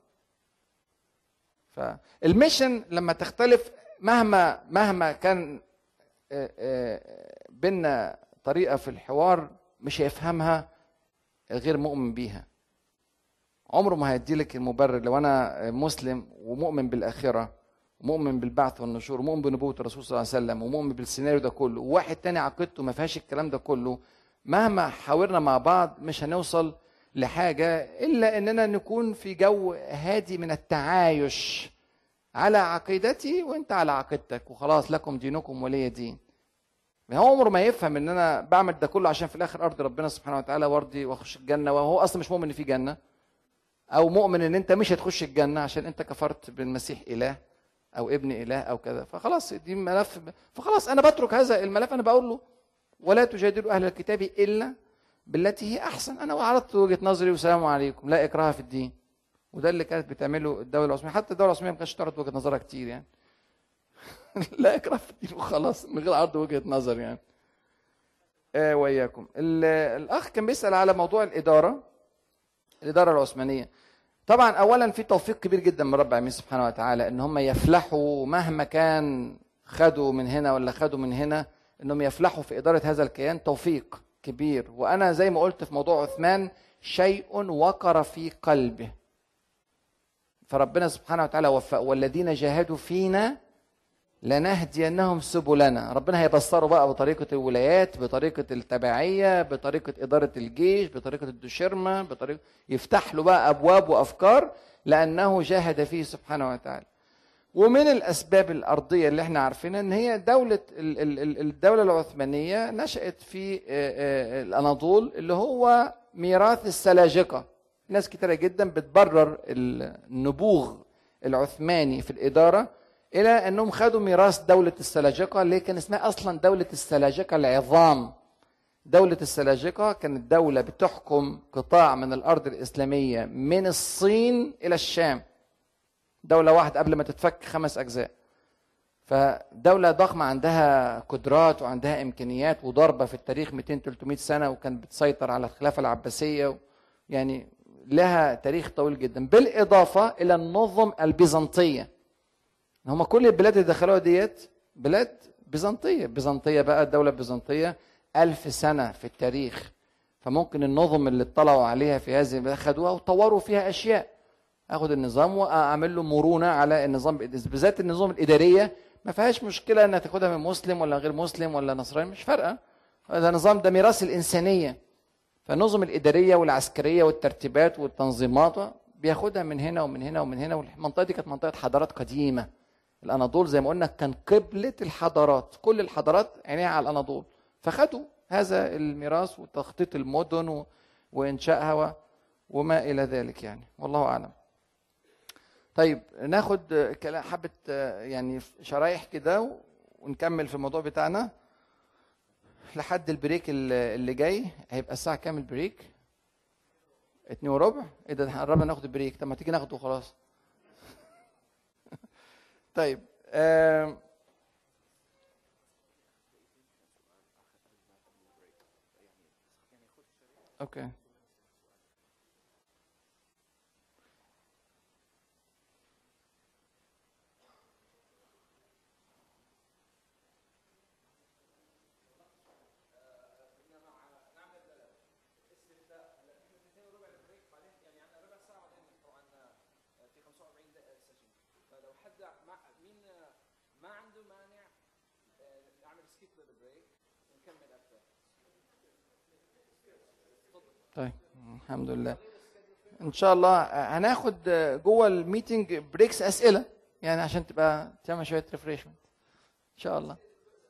فالميشن لما تختلف مهما مهما كان آه، آه، بينا طريقه في الحوار مش هيفهمها غير مؤمن بيها عمره ما هيدي لك المبرر لو انا مسلم ومؤمن بالاخره ومؤمن بالبعث والنشور ومؤمن بنبوه الرسول صلى الله عليه وسلم ومؤمن بالسيناريو ده كله وواحد تاني عقيدته ما فيهاش الكلام ده كله مهما حاورنا مع بعض مش هنوصل لحاجه الا اننا نكون في جو هادي من التعايش على عقيدتي وانت على عقيدتك وخلاص لكم دينكم ولي دين هو عمره ما يفهم ان انا بعمل ده كله عشان في الاخر ارضي ربنا سبحانه وتعالى وارضي واخش الجنه وهو اصلا مش مؤمن ان في جنه او مؤمن ان انت مش هتخش الجنه عشان انت كفرت بالمسيح اله او ابن اله او كذا فخلاص دي ملف فخلاص انا بترك هذا الملف انا بقول له ولا تجادلوا اهل الكتاب الا بالتي هي احسن انا عرضت وجهه نظري والسلام عليكم لا اكراه في الدين وده اللي كانت بتعمله الدوله العثمانيه حتى الدوله العثمانيه ما كانتش تعرض وجهه نظرها كتير يعني لا اكراه في الدين وخلاص من غير عرض وجهه نظر يعني آه وإياكم الأخ كان بيسأل على موضوع الإدارة الإدارة العثمانية طبعا أولا في توفيق كبير جدا من رب العالمين سبحانه وتعالى إن هم يفلحوا مهما كان خدوا من هنا ولا خدوا من هنا إنهم يفلحوا في إدارة هذا الكيان توفيق كبير وأنا زي ما قلت في موضوع عثمان شيء وقر في قلبه فربنا سبحانه وتعالى وفق والذين جاهدوا فينا لنهدينهم سبلنا ربنا هيبصره بقى بطريقة الولايات بطريقة التبعية بطريقة إدارة الجيش بطريقة الدشرمة بطريقة يفتح له بقى أبواب وأفكار لأنه جاهد فيه سبحانه وتعالى ومن الأسباب الأرضية اللي احنا عارفينها إن هي دولة الدولة العثمانية نشأت في الأناضول اللي هو ميراث السلاجقة ناس كتيرة جدا بتبرر النبوغ العثماني في الإدارة الى انهم خدوا ميراث دوله السلاجقه اللي كان اسمها اصلا دوله السلاجقه العظام دولة السلاجقة كانت دولة بتحكم قطاع من الأرض الإسلامية من الصين إلى الشام دولة واحدة قبل ما تتفك خمس أجزاء فدولة ضخمة عندها قدرات وعندها إمكانيات وضربة في التاريخ 200 300 سنة وكانت بتسيطر على الخلافة العباسية يعني لها تاريخ طويل جدا بالإضافة إلى النظم البيزنطية هم كل البلاد اللي دخلوها ديت بلاد بيزنطيه بيزنطيه بقى الدوله البيزنطيه ألف سنه في التاريخ فممكن النظم اللي اطلعوا عليها في هذه خدوها وطوروا فيها اشياء اخد النظام واعمل له مرونه على النظام بالذات النظام الاداريه ما فيهاش مشكله انها تاخدها من مسلم ولا غير مسلم ولا نصراني مش فارقه هذا نظام ده ميراث الانسانيه فالنظم الاداريه والعسكريه والترتيبات والتنظيمات بياخدها من هنا ومن هنا ومن هنا والمنطقه دي كانت منطقه حضارات قديمه الاناضول زي ما قلنا كان قبله الحضارات كل الحضارات عينيها على الاناضول فخدوا هذا الميراث وتخطيط المدن و... وانشائها و... وما الى ذلك يعني والله اعلم طيب ناخد كلام حبه يعني شرايح كده ونكمل في الموضوع بتاعنا لحد البريك اللي جاي هيبقى الساعه كام البريك اتنين وربع ايه ده قربنا ناخد البريك طب ما تيجي ناخده خلاص طيب آه اوكي طيب الحمد لله ان شاء الله هناخد جوه الميتنج بريكس اسئله يعني عشان تبقى تعمل شويه ريفريشمنت ان شاء الله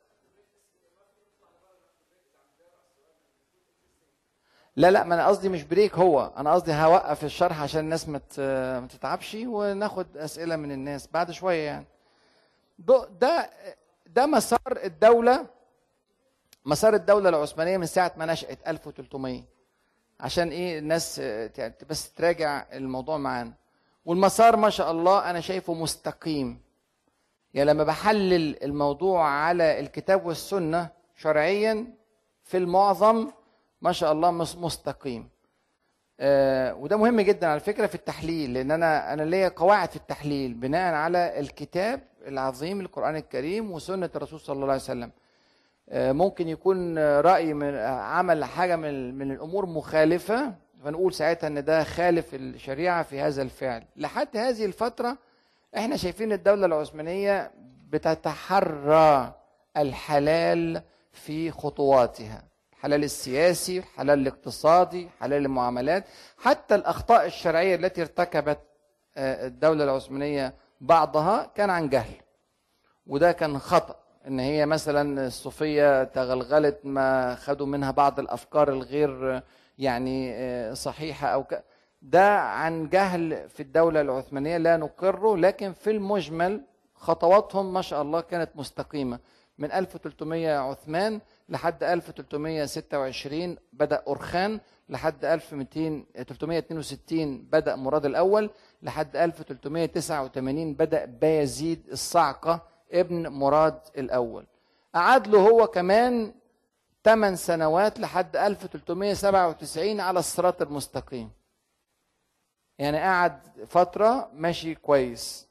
لا لا ما انا قصدي مش بريك هو انا قصدي هوقف الشرح عشان الناس ما تتعبش وناخد اسئله من الناس بعد شويه يعني ده ده مسار الدوله مسار الدوله العثمانيه من ساعه ما نشات 1300 عشان ايه الناس بس تراجع الموضوع معانا والمسار ما شاء الله انا شايفه مستقيم يعني لما بحلل الموضوع على الكتاب والسنه شرعيا في المعظم ما شاء الله مستقيم آه وده مهم جدا على فكره في التحليل لان انا انا ليا قواعد في التحليل بناء على الكتاب العظيم القران الكريم وسنه الرسول صلى الله عليه وسلم ممكن يكون راي من عمل حاجه من من الامور مخالفه فنقول ساعتها ان ده خالف الشريعه في هذا الفعل لحد هذه الفتره احنا شايفين الدوله العثمانيه بتتحرى الحلال في خطواتها الحلال السياسي الحلال الاقتصادي حلال المعاملات حتى الاخطاء الشرعيه التي ارتكبت الدوله العثمانيه بعضها كان عن جهل وده كان خطأ ان هي مثلا الصوفيه تغلغلت ما خدوا منها بعض الافكار الغير يعني آه، صحيحه او ك... ده عن جهل في الدوله العثمانيه لا نقره لكن في المجمل خطواتهم ما شاء الله كانت مستقيمه من 1300 عثمان لحد 1326 بدا اورخان لحد 1200 362 بدا مراد الاول لحد 1389 بدا بايزيد الصعقه ابن مراد الاول قعد له هو كمان 8 سنوات لحد 1397 على الصراط المستقيم يعني قعد فترة ماشي كويس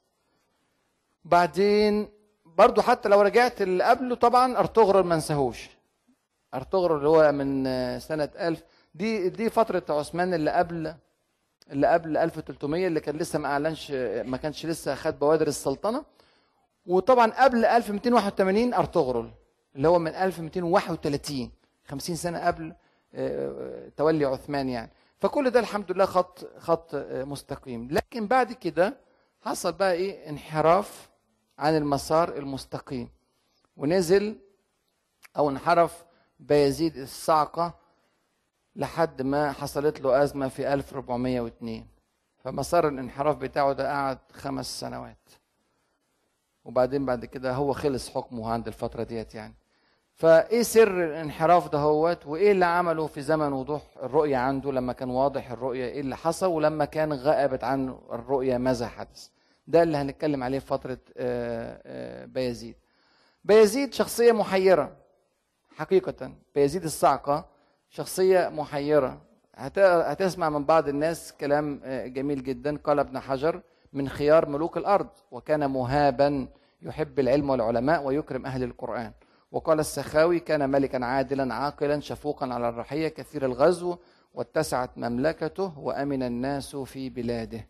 بعدين برضو حتى لو رجعت اللي قبله طبعا ارطغرل ما نساهوش ارطغرل اللي هو من سنة 1000 دي دي فترة عثمان اللي قبل اللي قبل 1300 اللي كان لسه ما اعلنش ما كانش لسه خد بوادر السلطنة وطبعا قبل 1281 ارطغرل اللي هو من 1231 50 سنة قبل آه، تولي عثمان يعني فكل ده الحمد لله خط خط آه، مستقيم لكن بعد كده حصل بقى ايه انحراف عن المسار المستقيم ونزل او انحرف بيزيد الصعقة لحد ما حصلت له أزمة في 1402 فمسار الانحراف بتاعه ده قعد خمس سنوات وبعدين بعد كده هو خلص حكمه عند الفترة ديت يعني فايه سر الانحراف ده هوت وايه اللي عمله في زمن وضوح الرؤية عنده لما كان واضح الرؤية ايه اللي حصل ولما كان غائبت عنه الرؤية ماذا حدث ده اللي هنتكلم عليه في فترة آه، آه، بايزيد بايزيد شخصية محيرة حقيقة بايزيد الصعقة شخصية محيرة هتسمع من بعض الناس كلام آه، جميل جدا قال ابن حجر من خيار ملوك الأرض وكان مهابا يحب العلم والعلماء ويكرم أهل القرآن وقال السخاوي كان ملكا عادلا عاقلا شفوقا على الرحية كثير الغزو واتسعت مملكته وأمن الناس في بلاده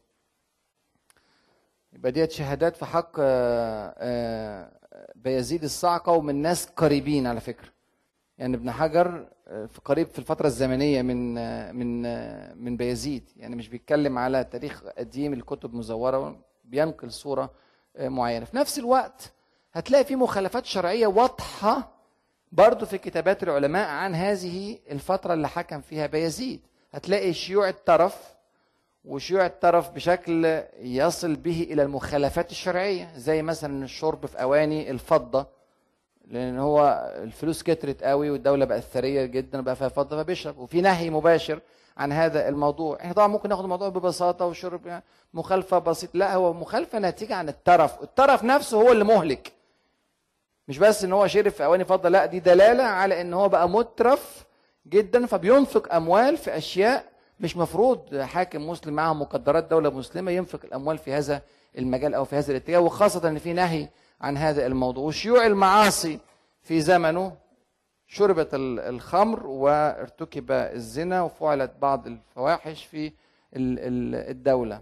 يبقى ديت شهادات في حق آه، آه، بيزيد الصعقة ومن ناس قريبين على فكرة يعني ابن حجر آه، في قريب في الفترة الزمنية من من من بيزيد يعني مش بيتكلم على تاريخ قديم الكتب مزورة بينقل صورة معينة في نفس الوقت هتلاقي في مخالفات شرعية واضحة برضو في كتابات العلماء عن هذه الفترة اللي حكم فيها بيزيد هتلاقي شيوع الترف وشيوع الترف بشكل يصل به إلى المخالفات الشرعية زي مثلا الشرب في أواني الفضة لأن هو الفلوس كترت قوي والدولة بقت ثرية جدا بقى فيها فضة فبيشرب وفي نهي مباشر عن هذا الموضوع احنا طبعا ممكن ناخد الموضوع ببساطة وشرب مخالفة بسيطة لا هو مخالفة ناتجة عن الترف الترف نفسه هو اللي مهلك مش بس ان هو شرب في اواني فضه لا دي دلاله على ان هو بقى مترف جدا فبينفق اموال في اشياء مش مفروض حاكم مسلم معه مقدرات دوله مسلمه ينفق الاموال في هذا المجال او في هذا الاتجاه وخاصه ان في نهي عن هذا الموضوع وشيوع المعاصي في زمنه شربت الخمر وارتكب الزنا وفعلت بعض الفواحش في الدوله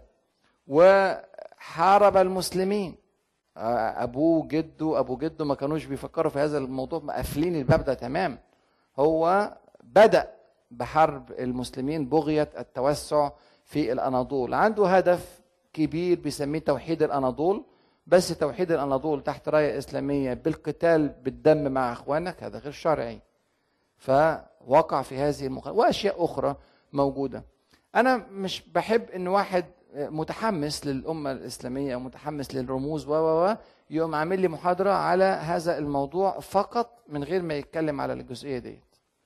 وحارب المسلمين ابوه جده ابو جده ما كانوش بيفكروا في هذا الموضوع مقفلين الباب ده تمام هو بدا بحرب المسلمين بغيه التوسع في الاناضول عنده هدف كبير بيسميه توحيد الاناضول بس توحيد الاناضول تحت رايه اسلاميه بالقتال بالدم مع اخوانك هذا غير شرعي فوقع في هذه المخالفه واشياء اخرى موجوده انا مش بحب ان واحد متحمس للأمة الإسلامية متحمس للرموز و و يقوم عامل لي محاضرة على هذا الموضوع فقط من غير ما يتكلم على الجزئية ديت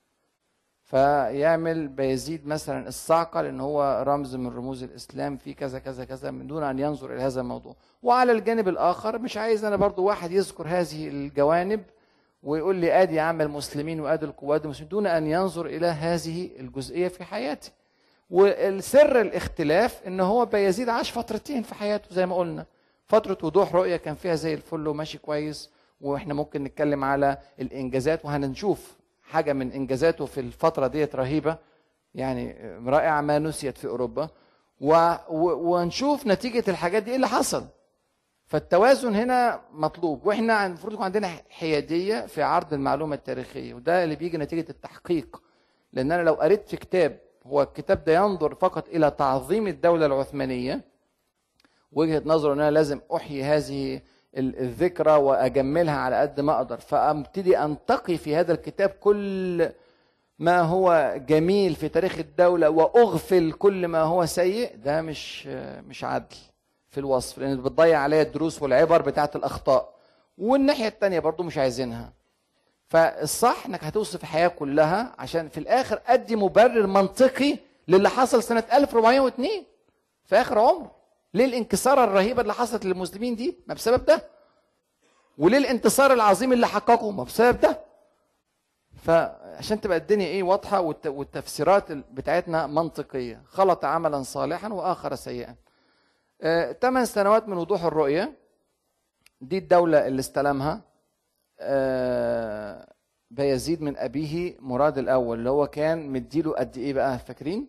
فيعمل بيزيد مثلا الصعقة لأن هو رمز من رموز الإسلام في كذا كذا كذا من دون أن ينظر إلى هذا الموضوع وعلى الجانب الآخر مش عايز أنا برضو واحد يذكر هذه الجوانب ويقول لي ادي عمل المسلمين وادي القوات المسلمين دون ان ينظر الى هذه الجزئيه في حياتي والسر الاختلاف ان هو بيزيد عاش فترتين في حياته زي ما قلنا فتره وضوح رؤيه كان فيها زي الفل وماشي كويس واحنا ممكن نتكلم على الانجازات وهنشوف حاجه من انجازاته في الفتره ديت رهيبه يعني رائعه ما نسيت في اوروبا و... و... ونشوف نتيجه الحاجات دي ايه اللي حصل فالتوازن هنا مطلوب واحنا المفروض يكون عندنا حياديه في عرض المعلومه التاريخيه وده اللي بيجي نتيجه التحقيق لان انا لو قريت في كتاب هو الكتاب ده ينظر فقط إلى تعظيم الدولة العثمانية وجهه نظره ان انا لازم احيي هذه الذكرى واجملها على قد ما اقدر فابتدي انتقي في هذا الكتاب كل ما هو جميل في تاريخ الدوله واغفل كل ما هو سيء ده مش مش عدل في الوصف لان بتضيع عليا الدروس والعبر بتاعه الاخطاء والناحيه الثانيه برضو مش عايزينها فالصح انك هتوصف الحياه كلها عشان في الاخر ادي مبرر منطقي للي حصل سنه 1402 في اخر عمر ليه الانكساره الرهيبه اللي حصلت للمسلمين دي ما بسبب ده وليه الانتصار العظيم اللي حققه ما بسبب ده فعشان تبقى الدنيا ايه واضحه والتفسيرات بتاعتنا منطقيه خلط عملا صالحا واخر سيئا ثمان آه، سنوات من وضوح الرؤيه دي الدوله اللي استلمها آه بيزيد من ابيه مراد الاول اللي هو كان مديله قد ايه بقى فاكرين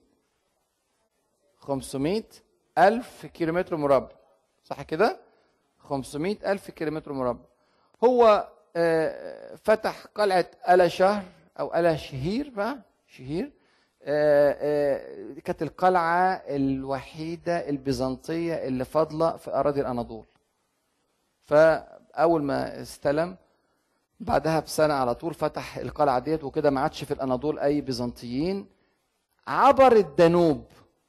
500 ألف كيلومتر مربع صح كده 500 ألف كيلومتر مربع هو آه فتح قلعة ألا شهر أو ألا شهير بقى شهير آه آه كانت القلعة الوحيدة البيزنطية اللي فاضلة في أراضي الأناضول فأول ما استلم بعدها بسنة على طول فتح القلعة ديت وكده ما عادش في الأناضول أي بيزنطيين عبر الدانوب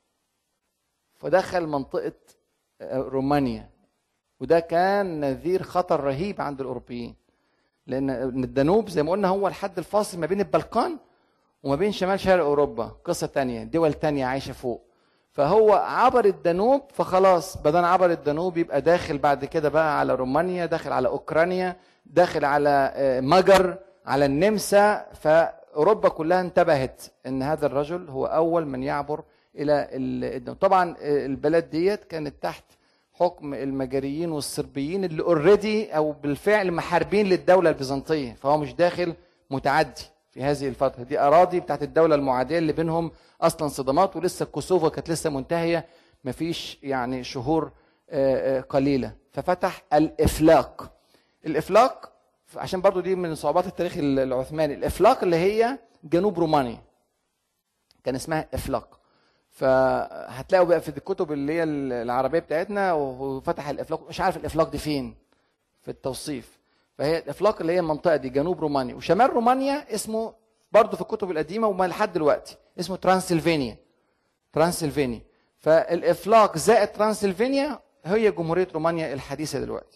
فدخل منطقة آه، رومانيا وده كان نذير خطر رهيب عند الأوروبيين لأن الدانوب زي ما قلنا هو الحد الفاصل ما بين البلقان وما بين شمال شرق أوروبا قصة تانية دول تانية عايشة فوق فهو عبر الدانوب فخلاص بدل عبر الدانوب يبقى داخل بعد كده بقى على رومانيا داخل على أوكرانيا داخل على آه، مجر على النمسا فأوروبا كلها انتبهت أن هذا الرجل هو أول من يعبر إلى الدانوب طبعا آه، البلد ديت كانت تحت حكم المجريين والصربيين اللي اوريدي او بالفعل محاربين للدوله البيزنطيه فهو مش داخل متعدي في هذه الفتره دي اراضي بتاعت الدوله المعاديه اللي بينهم اصلا صدامات ولسه كوسوفا كانت لسه منتهيه مفيش يعني شهور آه، قليله ففتح الافلاق الافلاق عشان برضو دي من صعوبات التاريخ العثماني الافلاق اللي هي جنوب رومانيا كان اسمها افلاق فهتلاقوا بقى في الكتب اللي هي العربيه بتاعتنا وفتح الافلاق مش عارف الافلاق دي فين في التوصيف فهي الافلاق اللي هي المنطقه دي جنوب رومانيا وشمال رومانيا اسمه برضه في الكتب القديمه وما لحد دلوقتي اسمه ترانسلفانيا ترانسلفانيا فالافلاق زائد ترانسلفانيا هي جمهوريه رومانيا الحديثه دلوقتي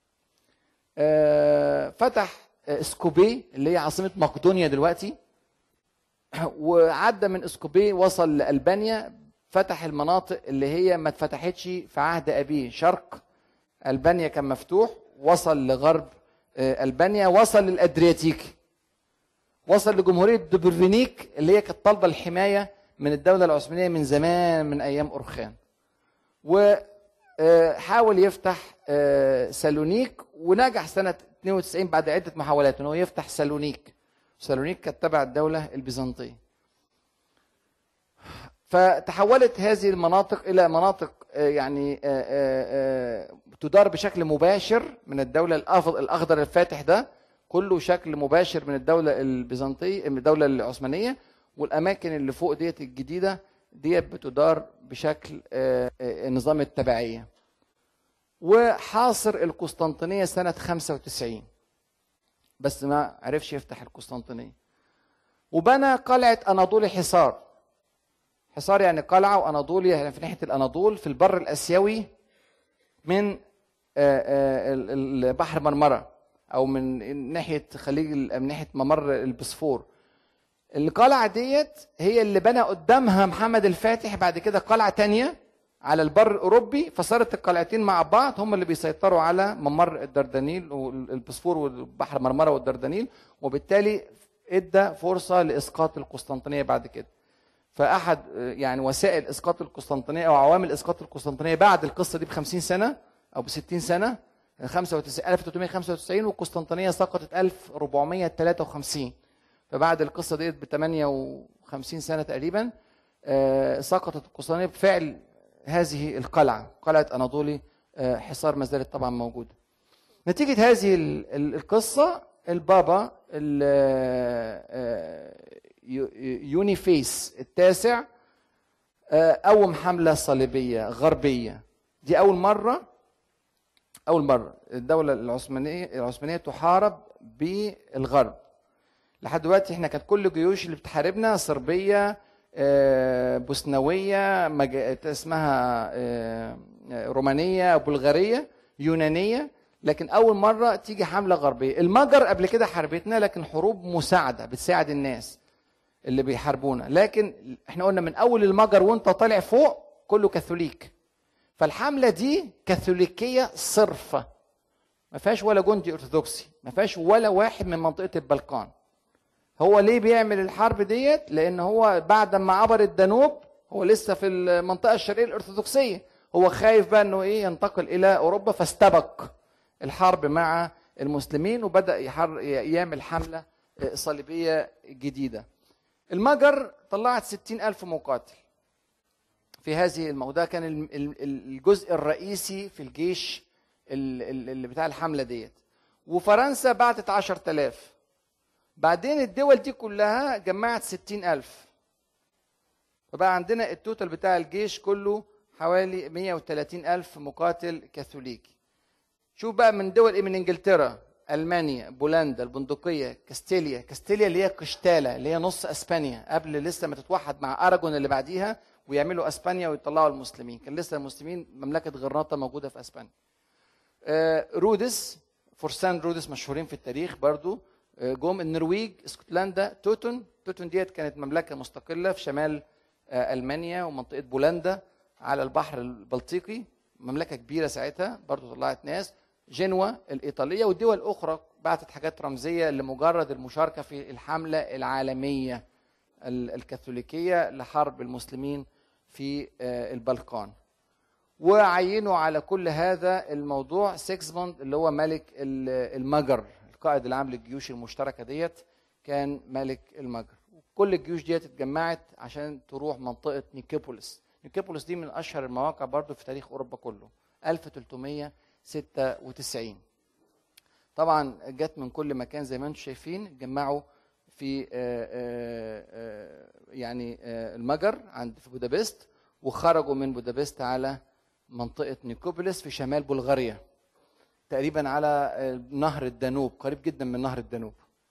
آه، فتح اسكوبي اللي هي عاصمه مقدونيا دلوقتي وعدى من اسكوبي وصل لالبانيا فتح المناطق اللي هي ما اتفتحتش في عهد ابيه شرق البانيا كان مفتوح وصل لغرب آه، البانيا وصل للادرياتيك وصل لجمهوريه دوبرفينيك اللي هي كانت طالبه الحمايه من الدوله العثمانيه من زمان من ايام اورخان وحاول يفتح آه، سالونيك ونجح سنه 92 بعد عده محاولات ان هو يفتح سالونيك سالونيك كانت تبع الدولة البيزنطية فتحولت هذه المناطق إلى مناطق آه، يعني آه، آه، تدار بشكل مباشر من الدولة الأخضر الفاتح ده كله شكل مباشر من الدولة البيزنطية من الدولة العثمانية والأماكن اللي فوق ديت الجديدة ديت بتدار بشكل نظام التبعية وحاصر القسطنطينية سنة 95 بس ما عرفش يفتح القسطنطينيه وبنى قلعه اناضولي حصار حصار يعني قلعه واناضوليا يعني في ناحيه الاناضول في البر الاسيوي من آه، آه، بحر مرمره او من ناحيه خليج من ناحيه ممر البسفور القلعه ديت هي اللي بنى قدامها محمد الفاتح بعد كده قلعه تانية على البر الاوروبي فصارت القلعتين مع بعض هم اللي بيسيطروا على ممر الدردنيل والبسفور والبحر مرمره والدردنيل وبالتالي ادى فرصه لاسقاط القسطنطينيه بعد كده فاحد يعني وسائل اسقاط القسطنطينيه او عوامل اسقاط القسطنطينيه بعد القصه دي ب 50 سنه او ب 60 سنه 95 1395 والقسطنطينيه سقطت 1453 فبعد القصه ديت ب 58 سنه تقريبا آه، سقطت القسطنطينيه بفعل هذه القلعة قلعة أناضولي آه، حصار ما زالت طبعا موجودة نتيجة هذه القصة البابا آه، يونيفيس التاسع آه، قوم حملة صليبية غربية دي اول مره اول مره الدوله العثمانيه العثمانيه تحارب بالغرب لحد دلوقتي احنا كانت كل الجيوش اللي بتحاربنا صربيه آه، بوسنويه مج... اسمها آه، رومانيه بلغاريه يونانيه لكن اول مره تيجي حمله غربيه المجر قبل كده حاربتنا لكن حروب مساعده بتساعد الناس اللي بيحاربونا لكن احنا قلنا من اول المجر وانت طالع فوق كله كاثوليك فالحمله دي كاثوليكيه صرفه ما فيهاش ولا جندي ارثوذكسي ما فيهاش ولا واحد من منطقه البلقان هو ليه بيعمل الحرب ديت لان هو بعد ما عبر الدانوب هو لسه في المنطقه الشرقيه الارثوذكسيه هو خايف بقى انه ايه ينتقل الى اوروبا فاستبق الحرب مع المسلمين وبدا يحر يعمل حمله صليبيه جديده المجر طلعت ستين ألف مقاتل في هذه الموضوع كان الجزء الرئيسي في الجيش اللي بتاع الحملة ديت وفرنسا بعتت عشر تلاف بعدين الدول دي كلها جمعت ستين ألف فبقى عندنا التوتال بتاع الجيش كله حوالي 130 ألف مقاتل كاثوليكي شوف بقى من دول ايه من انجلترا المانيا بولندا البندقيه كاستيليا كاستيليا اللي هي قشتاله اللي هي نص اسبانيا قبل لسه ما تتوحد مع اراجون اللي بعديها ويعملوا اسبانيا ويطلعوا المسلمين كان لسه المسلمين مملكه غرناطه موجوده في اسبانيا آه، رودس فرسان رودس مشهورين في التاريخ برضو آه، جم النرويج اسكتلندا توتون توتون ديت كانت مملكه مستقله في شمال آه، المانيا ومنطقه بولندا على البحر البلطيقي مملكه كبيره ساعتها برضو طلعت ناس جنوة الإيطالية والدول الأخرى بعتت حاجات رمزية لمجرد المشاركة في الحملة العالمية الكاثوليكية لحرب المسلمين في البلقان وعينوا على كل هذا الموضوع سيكسموند اللي هو ملك المجر القائد العام للجيوش المشتركة ديت كان ملك المجر كل الجيوش ديت اتجمعت عشان تروح منطقة نيكوبوليس نيكوبوليس دي من أشهر المواقع برضو في تاريخ أوروبا كله 1300 96 طبعا جت من كل مكان زي ما انتم شايفين جمعوا في آه، آه، آه، يعني المجر عند في بودابست وخرجوا من بودابست على منطقة نيكوبوليس في شمال بلغاريا تقريبا على نهر الدانوب قريب جدا من نهر الدانوب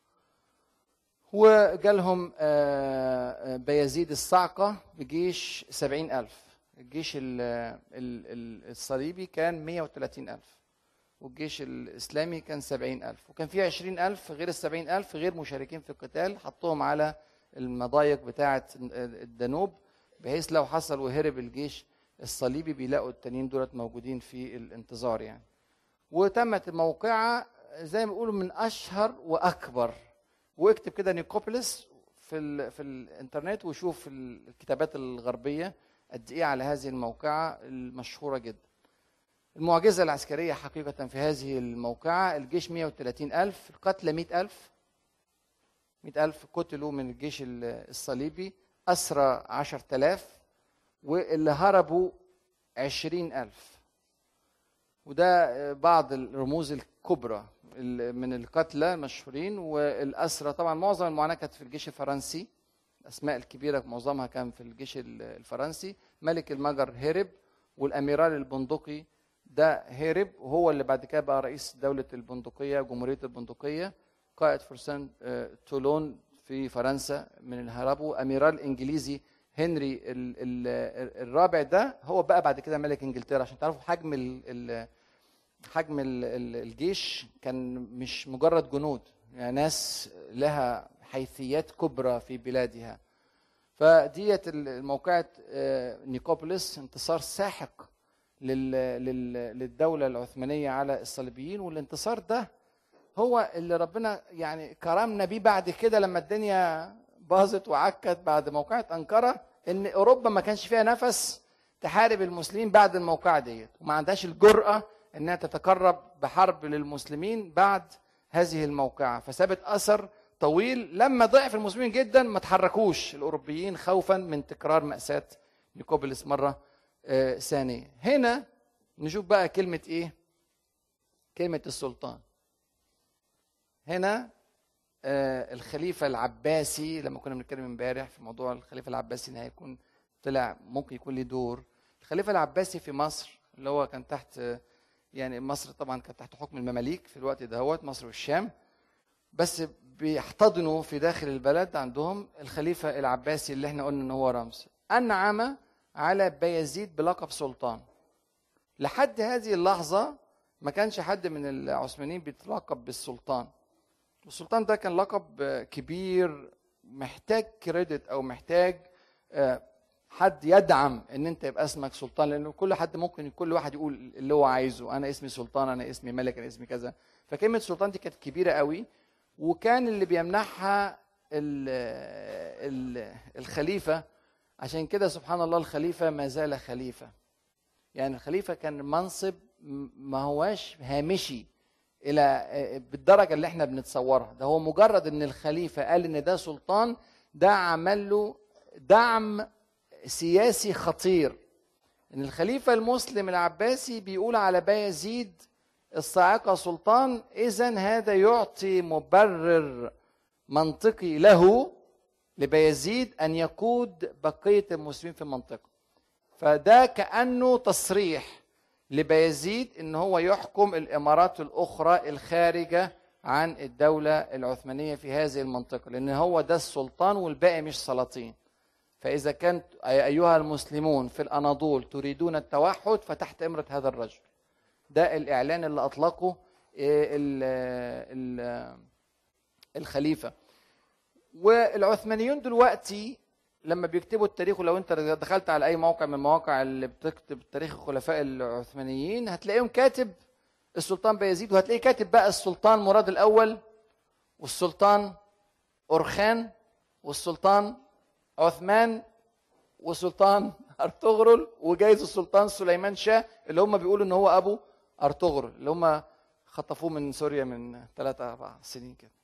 وجالهم بيزيد الصعقة بجيش سبعين ألف الجيش الصليبي كان 130 ألف والجيش الإسلامي كان 70 ألف وكان في 20 ألف غير ال 70 ألف غير مشاركين في القتال حطوهم على المضايق بتاعة الدانوب بحيث لو حصل وهرب الجيش الصليبي بيلاقوا التانيين دولت موجودين في الانتظار يعني وتمت الموقعة زي ما بيقولوا من أشهر وأكبر واكتب كده نيكوبوليس في ال في الانترنت وشوف الكتابات الغربيه قد ايه على هذه الموقعه المشهوره جدا المعجزه العسكريه حقيقه في هذه الموقعه الجيش 130 ألف القتلى 100 ألف 100 ألف قتلوا من الجيش الصليبي أسرى 10000 واللي هربوا 20 ألف وده بعض الرموز الكبرى من القتلى المشهورين والأسرى طبعا معظم المعاناة كانت في الجيش الفرنسي الاسماء الكبيره معظمها كان في الجيش الفرنسي ملك المجر هرب والاميرال البندقي ده هرب وهو اللي بعد كده بقى رئيس دوله البندقيه جمهوريه البندقيه قائد فرسان آه، تولون في فرنسا من الهربوا اميرال انجليزي هنري الرابع ده هو بقى بعد كده ملك انجلترا عشان تعرفوا حجم ال حجم الجيش كان مش مجرد جنود يعني ناس لها حيثيات كبرى في بلادها فديت موقعة آه، نيكوبوليس انتصار ساحق للدولة العثمانية على الصليبيين والانتصار ده هو اللي ربنا يعني كرمنا بيه بعد كده لما الدنيا باظت وعكت بعد موقعة أنقرة إن أوروبا ما كانش فيها نفس تحارب المسلمين بعد الموقعة ديت وما عندهاش الجرأة إنها تتقرب بحرب للمسلمين بعد هذه الموقعة فسابت أثر طويل لما ضعف المسلمين جدا ما تحركوش الاوروبيين خوفا من تكرار ماساه نيكوبوليس مره آه ثانيه هنا نشوف بقى كلمه ايه كلمه السلطان هنا آه الخليفه العباسي لما كنا بنتكلم امبارح في موضوع الخليفه العباسي ان هيكون طلع ممكن يكون له دور الخليفه العباسي في مصر اللي هو كان تحت يعني مصر طبعا كانت تحت حكم المماليك في الوقت دهوت مصر والشام بس بيحتضنوا في داخل البلد عندهم الخليفة العباسي اللي احنا قلنا ان هو رمز أنعم على بايزيد بلقب سلطان لحد هذه اللحظة ما كانش حد من العثمانيين بيتلقب بالسلطان السلطان ده كان لقب كبير محتاج كريدت او محتاج آه، حد يدعم ان انت يبقى اسمك سلطان لانه كل حد ممكن كل واحد يقول اللي هو عايزه انا اسمي سلطان انا اسمي ملك انا اسمي كذا فكلمه سلطان دي كانت كبيره قوي وكان اللي بيمنحها ال ال الخليفه عشان كده سبحان الله الخليفه ما زال خليفه يعني الخليفه كان منصب ما هواش هامشي الى بالدرجه اللي احنا بنتصورها ده هو مجرد ان الخليفه قال ان ده سلطان ده عمل له دعم سياسي خطير ان الخليفه المسلم العباسي بيقول على بايزيد الصاعقه سلطان اذا هذا يعطي مبرر منطقي له لبيزيد ان يقود بقيه المسلمين في المنطقه فده كانه تصريح لبيزيد ان هو يحكم الامارات الاخرى الخارجه عن الدوله العثمانيه في هذه المنطقه لان هو ده السلطان والباقي مش سلاطين فاذا كانت ايها المسلمون في الاناضول تريدون التوحد فتحت امره هذا الرجل ده الاعلان اللي اطلقه الخليفه والعثمانيون دلوقتي لما بيكتبوا التاريخ ولو انت دخلت على اي موقع من المواقع اللي بتكتب تاريخ الخلفاء العثمانيين هتلاقيهم كاتب السلطان بايزيد وهتلاقيه كاتب بقى السلطان مراد الاول والسلطان اورخان والسلطان عثمان والسلطان ارطغرل وجايز السلطان سليمان شاه اللي هم بيقولوا ان هو ابو ارطغرل اللي هم خطفوه من سوريا من ثلاثة أربع سنين كده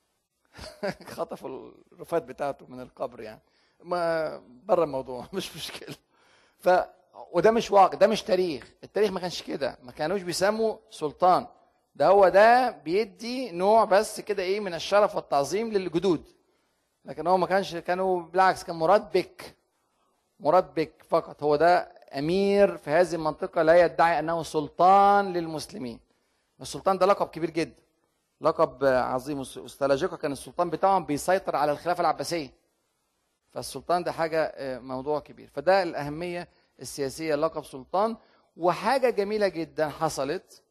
خطفوا الرفات بتاعته من القبر يعني ما بره الموضوع مش مشكله ف وده مش واقع ده مش تاريخ التاريخ ما كانش كده ما كانوش بيسموا سلطان ده هو ده بيدي نوع بس كده ايه من الشرف والتعظيم للجدود لكن هو ما كانش كانوا بالعكس كان مراد بك مراد بك فقط هو ده امير في هذه المنطقه لا يدعي انه سلطان للمسلمين السلطان ده لقب كبير جدا لقب عظيم السلاجقه كان السلطان بتاعهم بيسيطر على الخلافه العباسيه فالسلطان ده حاجه آه، موضوع كبير فده الاهميه السياسيه لقب سلطان وحاجه جميله جدا حصلت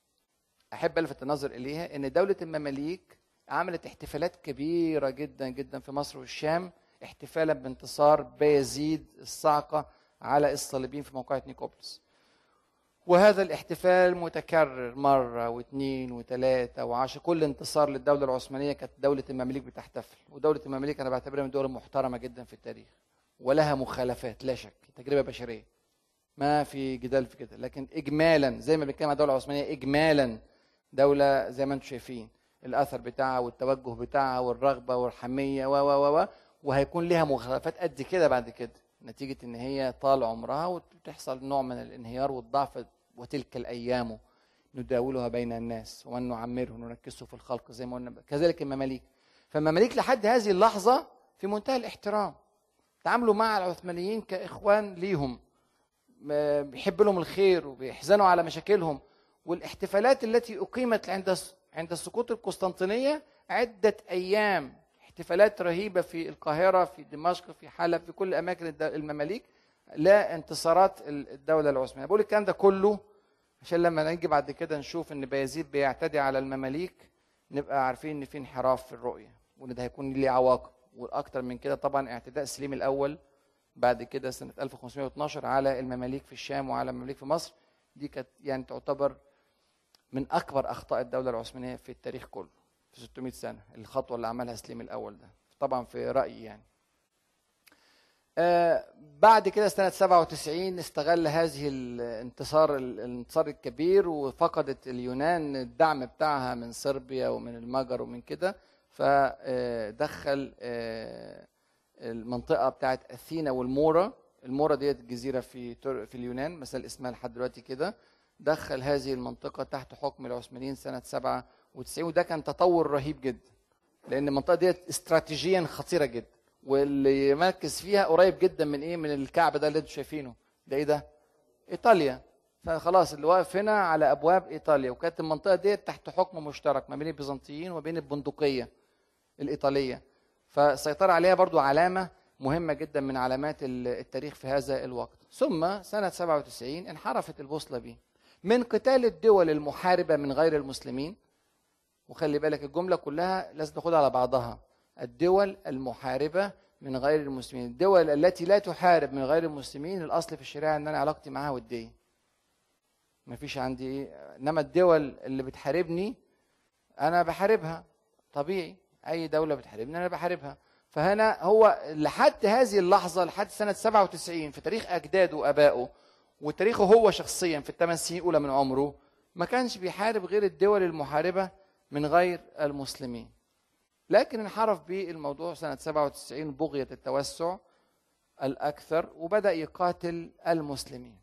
احب الفت النظر اليها ان دوله المماليك عملت احتفالات كبيره جدا جدا في مصر والشام احتفالا بانتصار بايزيد الصعقه على الصليبيين في موقعة نيكوبلس وهذا الاحتفال متكرر مرة واثنين وثلاثة وعشرة كل انتصار للدولة العثمانية كانت دولة المماليك بتحتفل ودولة المماليك أنا بعتبرها من الدول المحترمة جدا في التاريخ ولها مخالفات لا شك تجربة بشرية ما في جدال في كده لكن إجمالا زي ما بنتكلم عن الدولة العثمانية إجمالا دولة زي ما أنتم شايفين الأثر بتاعها والتوجه بتاعها والرغبة والحمية و و و وهيكون لها مخالفات قد كده بعد كده نتيجة إن هي طال عمرها وتحصل نوع من الانهيار والضعف وتلك الأيام نداولها بين الناس ومن نعمره نركزه في الخلق زي ما قلنا كذلك المماليك فالمماليك لحد هذه اللحظة في منتهى الاحترام تعاملوا مع العثمانيين كإخوان ليهم بيحب لهم الخير وبيحزنوا على مشاكلهم والاحتفالات التي أقيمت عند عند سقوط القسطنطينية عدة أيام احتفالات رهيبة في القاهرة في دمشق في حلب في كل أماكن المماليك لا انتصارات الدولة العثمانية بقول الكلام ده كله عشان لما نيجي بعد كده نشوف ان بايزيد بيعتدي على المماليك نبقى عارفين ان في انحراف في الرؤية وان ده هيكون ليه عواقب والاكثر من كده طبعا اعتداء سليم الاول بعد كده سنة 1512 على المماليك في الشام وعلى المماليك في مصر دي كانت يعني تعتبر من اكبر اخطاء الدولة العثمانية في التاريخ كله في 600 سنة الخطوة اللي عملها سليم الاول ده طبعا في رأيي يعني آه، بعد كده سنة 97 استغل هذه الانتصار الانتصار الكبير وفقدت اليونان الدعم بتاعها من صربيا ومن المجر ومن كده فدخل آه، المنطقة بتاعت أثينا والمورا المورا ديت جزيرة في في اليونان مثلا اسمها لحد دلوقتي كده دخل هذه المنطقة تحت حكم العثمانيين سنة 97 وده كان تطور رهيب جدا لأن المنطقة ديت استراتيجيا خطيرة جدا واللي مركز فيها قريب جدا من ايه من الكعب ده اللي انتم شايفينه ده ايه ده ايطاليا فخلاص اللي واقف هنا على ابواب ايطاليا وكانت المنطقه دي تحت حكم مشترك ما بين البيزنطيين وبين البندقيه الايطاليه فالسيطره عليها برضو علامه مهمه جدا من علامات التاريخ في هذا الوقت ثم سنه 97 انحرفت البوصله بيه من قتال الدول المحاربه من غير المسلمين وخلي بالك الجمله كلها لازم تاخدها على بعضها الدول المحاربه من غير المسلمين الدول التي لا تحارب من غير المسلمين الاصل في الشريعه ان انا علاقتي معاها وديه ما فيش عندي انما الدول اللي بتحاربني انا بحاربها طبيعي اي دوله بتحاربني انا بحاربها فهنا هو لحد هذه اللحظه لحد سنه 97 في تاريخ اجداده وابائه وتاريخه هو شخصيا في الثمان سنين الاولى من عمره ما كانش بيحارب غير الدول المحاربه من غير المسلمين لكن انحرف بالموضوع سنة 97 بغية التوسع الأكثر وبدأ يقاتل المسلمين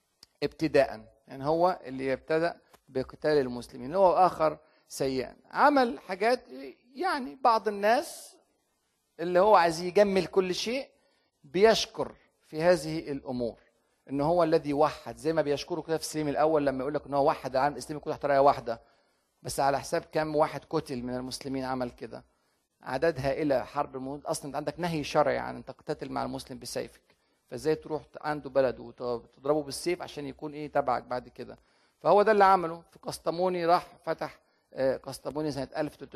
ابتداء يعني هو اللي ابتدأ بقتال المسلمين هو آخر سيئا عمل حاجات يعني بعض الناس اللي هو عايز يجمل كل شيء بيشكر في هذه الأمور ان هو الذي وحد زي ما بيشكروا كده في السليم الاول لما يقول لك ان هو وحد العالم الاسلامي كله تحت رايه واحده بس على حساب كم واحد قتل من المسلمين عمل كده اعداد هائله حرب الموت اصلا انت عندك نهي شرعي عن ان تقتتل مع المسلم بسيفك فازاي تروح عنده بلد وتضربه بالسيف عشان يكون ايه تبعك بعد كده فهو ده اللي عمله في قسطموني راح فتح قسطموني سنه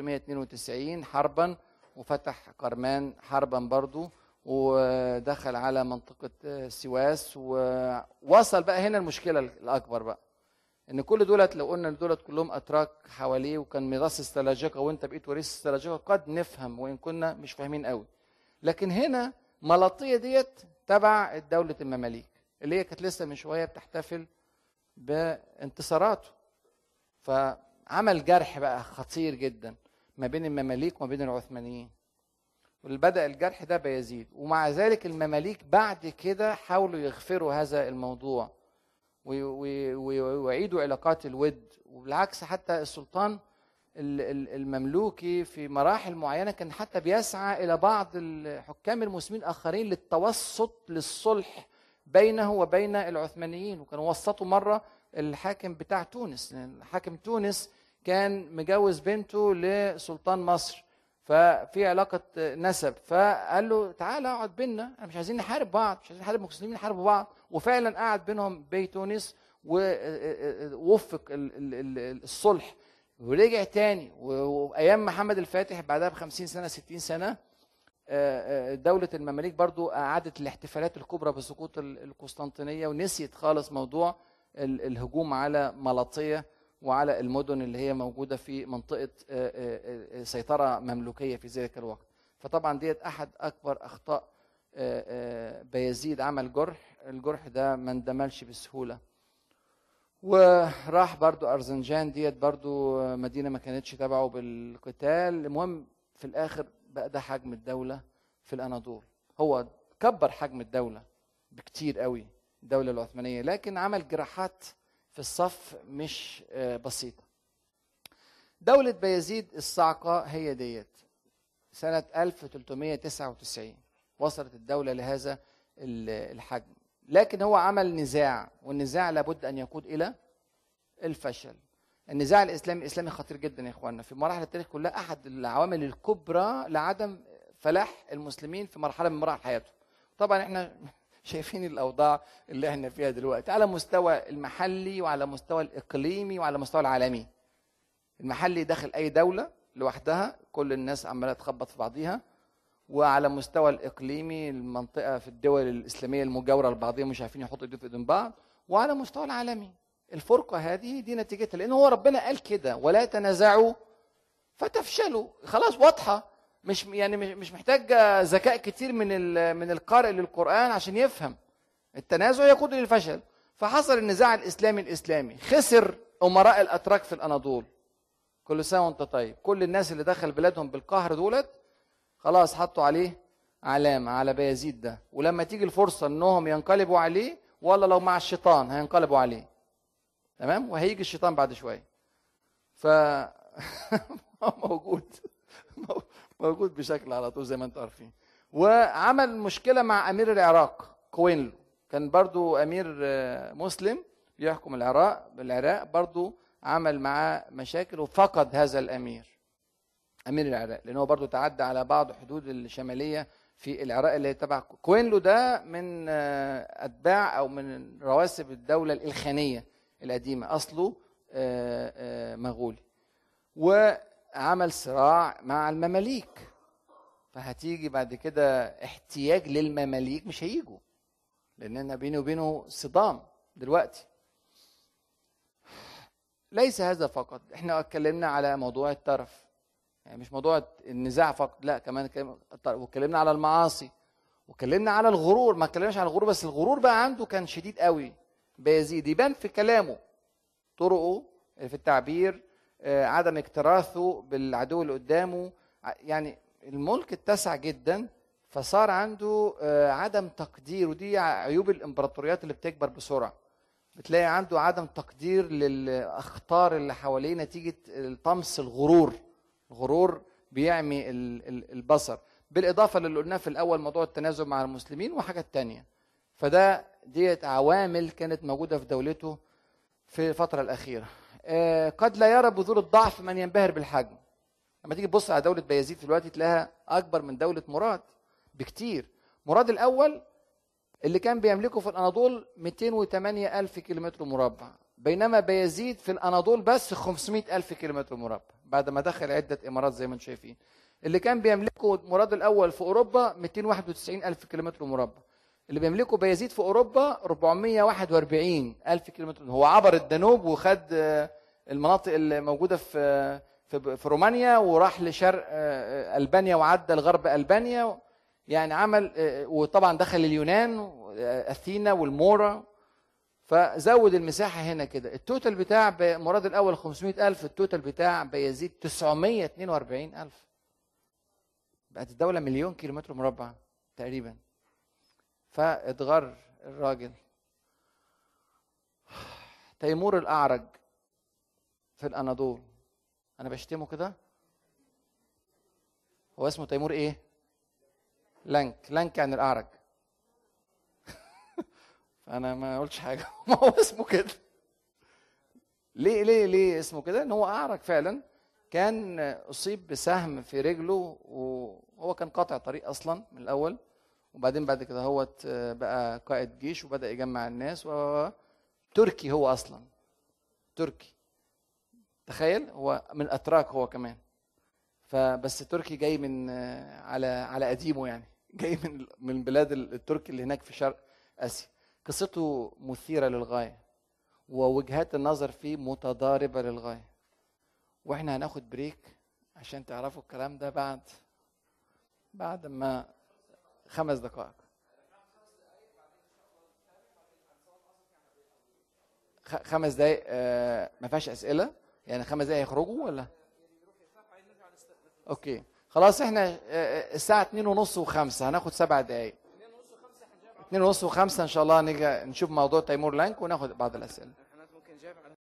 1392 حربا وفتح قرمان حربا برضه ودخل على منطقة سواس ووصل بقى هنا المشكلة الأكبر بقى ان كل دولت لو قلنا دولت كلهم اتراك حواليه وكان ميراث السلاجقه وانت بقيت وريث السلاجقه قد نفهم وان كنا مش فاهمين قوي لكن هنا ملطيه ديت تبع دوله المماليك اللي هي كانت لسه من شويه بتحتفل بانتصاراته فعمل جرح بقى خطير جدا ما بين المماليك وما بين العثمانيين واللي بدا الجرح ده بيزيد ومع ذلك المماليك بعد كده حاولوا يغفروا هذا الموضوع ويعيدوا علاقات الود وبالعكس حتى السلطان المملوكي في مراحل معينه كان حتى بيسعى الى بعض الحكام المسلمين الاخرين للتوسط للصلح بينه وبين العثمانيين وكانوا وسطوا مره الحاكم بتاع تونس حاكم تونس كان مجوز بنته لسلطان مصر ففي علاقة نسب فقال له تعالى اقعد بينا احنا مش عايزين نحارب بعض مش عايزين نحارب المسلمين نحارب بعض وفعلا قعد بينهم بي تونس ووفق الصلح ورجع تاني وايام محمد الفاتح بعدها ب 50 سنه 60 سنه دولة المماليك برضو أعادت الاحتفالات الكبرى بسقوط القسطنطينية ونسيت خالص موضوع الهجوم على ملاطية وعلى المدن اللي هي موجودة في منطقة سيطرة مملوكية في ذلك الوقت فطبعا ديت أحد أكبر أخطاء بيزيد عمل جرح الجرح ده ما اندملش بسهولة وراح برضو أرزنجان ديت برضو مدينة ما كانتش تبعه بالقتال المهم في الآخر بقى ده حجم الدولة في الأناضول هو كبر حجم الدولة بكتير قوي الدولة العثمانية لكن عمل جراحات في الصف مش بسيطة دولة بيزيد الصعقة هي ديت سنة 1399 وصلت الدولة لهذا الحجم لكن هو عمل نزاع والنزاع لابد أن يقود إلى الفشل النزاع الإسلامي الإسلامي خطير جدا يا إخواننا في مراحل التاريخ كلها أحد العوامل الكبرى لعدم فلاح المسلمين في مرحلة من مراحل حياتهم طبعا احنا شايفين الاوضاع اللي احنا فيها دلوقتي على مستوى المحلي وعلى مستوى الاقليمي وعلى مستوى العالمي المحلي داخل اي دوله لوحدها كل الناس عماله تخبط في بعضيها وعلى مستوى الاقليمي المنطقه في الدول الاسلاميه المجاوره لبعضها مش عارفين يحطوا ايديهم في ايدين بعض وعلى مستوى العالمي الفرقه هذه دي نتيجتها لان هو ربنا قال كده ولا تنازعوا فتفشلوا خلاص واضحه مش يعني مش محتاج ذكاء كتير من من القارئ للقران عشان يفهم التنازع يقود للفشل فحصل النزاع الاسلامي الاسلامي خسر امراء الاتراك في الاناضول كل سنه وانت طيب كل الناس اللي دخل بلادهم بالقهر دولت خلاص حطوا عليه علامه على بيزيد ده ولما تيجي الفرصه انهم ينقلبوا عليه ولا لو مع الشيطان هينقلبوا عليه تمام وهيجي الشيطان بعد شويه ف موجود موجود بشكل على طول زي ما انتم عارفين وعمل مشكله مع امير العراق كوينلو كان برضو امير مسلم بيحكم العراق العراق برضو عمل معاه مشاكل وفقد هذا الامير امير العراق لان هو برضو تعدى على بعض حدود الشماليه في العراق اللي تبع كوينلو ده من آه، اتباع او من رواسب الدوله الخانيه القديمه اصله آه، آه، مغولي وعمل صراع مع المماليك فهتيجي بعد كده احتياج للمماليك مش هيجوا لاننا بيني وبينه صدام دلوقتي ليس هذا فقط احنا اتكلمنا على موضوع الترف يعني مش موضوع النزاع فقط لا كمان واتكلمنا على المعاصي واتكلمنا على الغرور ما اتكلمناش على الغرور بس الغرور بقى عنده كان شديد قوي بيزيد يبان في كلامه طرقه في التعبير آه، عدم اكتراثه بالعدو اللي قدامه يعني الملك اتسع جدا فصار عنده آه، عدم تقدير ودي عيوب الامبراطوريات اللي بتكبر بسرعه بتلاقي عنده عدم تقدير للاخطار اللي حواليه نتيجه طمس الغرور الغرور بيعمي البصر بالاضافه للي قلناه في الاول موضوع التنازل مع المسلمين وحاجات تانية فده ديت عوامل كانت موجوده في دولته في الفتره الاخيره آه، قد لا يرى بذور الضعف من ينبهر بالحجم لما تيجي تبص على دوله بايزيد دلوقتي تلاقيها اكبر من دوله مراد بكتير مراد الاول اللي كان بيملكه في الاناضول 208 الف كيلومتر مربع بينما بيزيد في الاناضول بس 500 الف كيلومتر مربع بعد ما دخل عده امارات زي ما انتم شايفين اللي كان بيملكه مراد الاول في اوروبا 291 الف كيلومتر مربع اللي بيملكه بيزيد في اوروبا 441 الف كيلومتر هو عبر الدانوب وخد آه، المناطق اللي موجوده في في رومانيا وراح لشرق آه، آه، البانيا وعدى لغرب البانيا يعني عمل وطبعا دخل اليونان اثينا والمورا فزود المساحه هنا كده التوتال بتاع مراد الاول 500 الف التوتال بتاع بيزيد 942 الف بقت الدوله مليون كيلومتر مربع تقريبا فاتغر الراجل تيمور الاعرج في الاناضول انا بشتمه كده هو اسمه تيمور ايه لانك لانك يعني الاعرج فانا ما قلتش حاجه ما هو اسمه كده ليه ليه ليه اسمه كده ان هو اعرج فعلا كان اصيب بسهم في رجله وهو كان قاطع طريق اصلا من الاول وبعدين بعد كده هو بقى قائد جيش وبدا يجمع الناس و تركي هو اصلا تركي تخيل هو من اتراك هو كمان فبس تركي جاي من على على قديمه يعني جاي من من بلاد التركي اللي هناك في شرق اسيا قصته مثيره للغايه ووجهات النظر فيه متضاربه للغايه واحنا هناخد بريك عشان تعرفوا الكلام ده بعد بعد ما خمس دقائق خمس دقايق آه ما فيهاش اسئله يعني خمس دقايق هيخرجوا ولا اوكي خلاص احنا آه، آه، الساعه 2 ونص و5 هناخد سبع دقايق 2 ونص و5 ان شاء الله نيجي نشوف موضوع تيمور لانك وناخد بعض الاسئله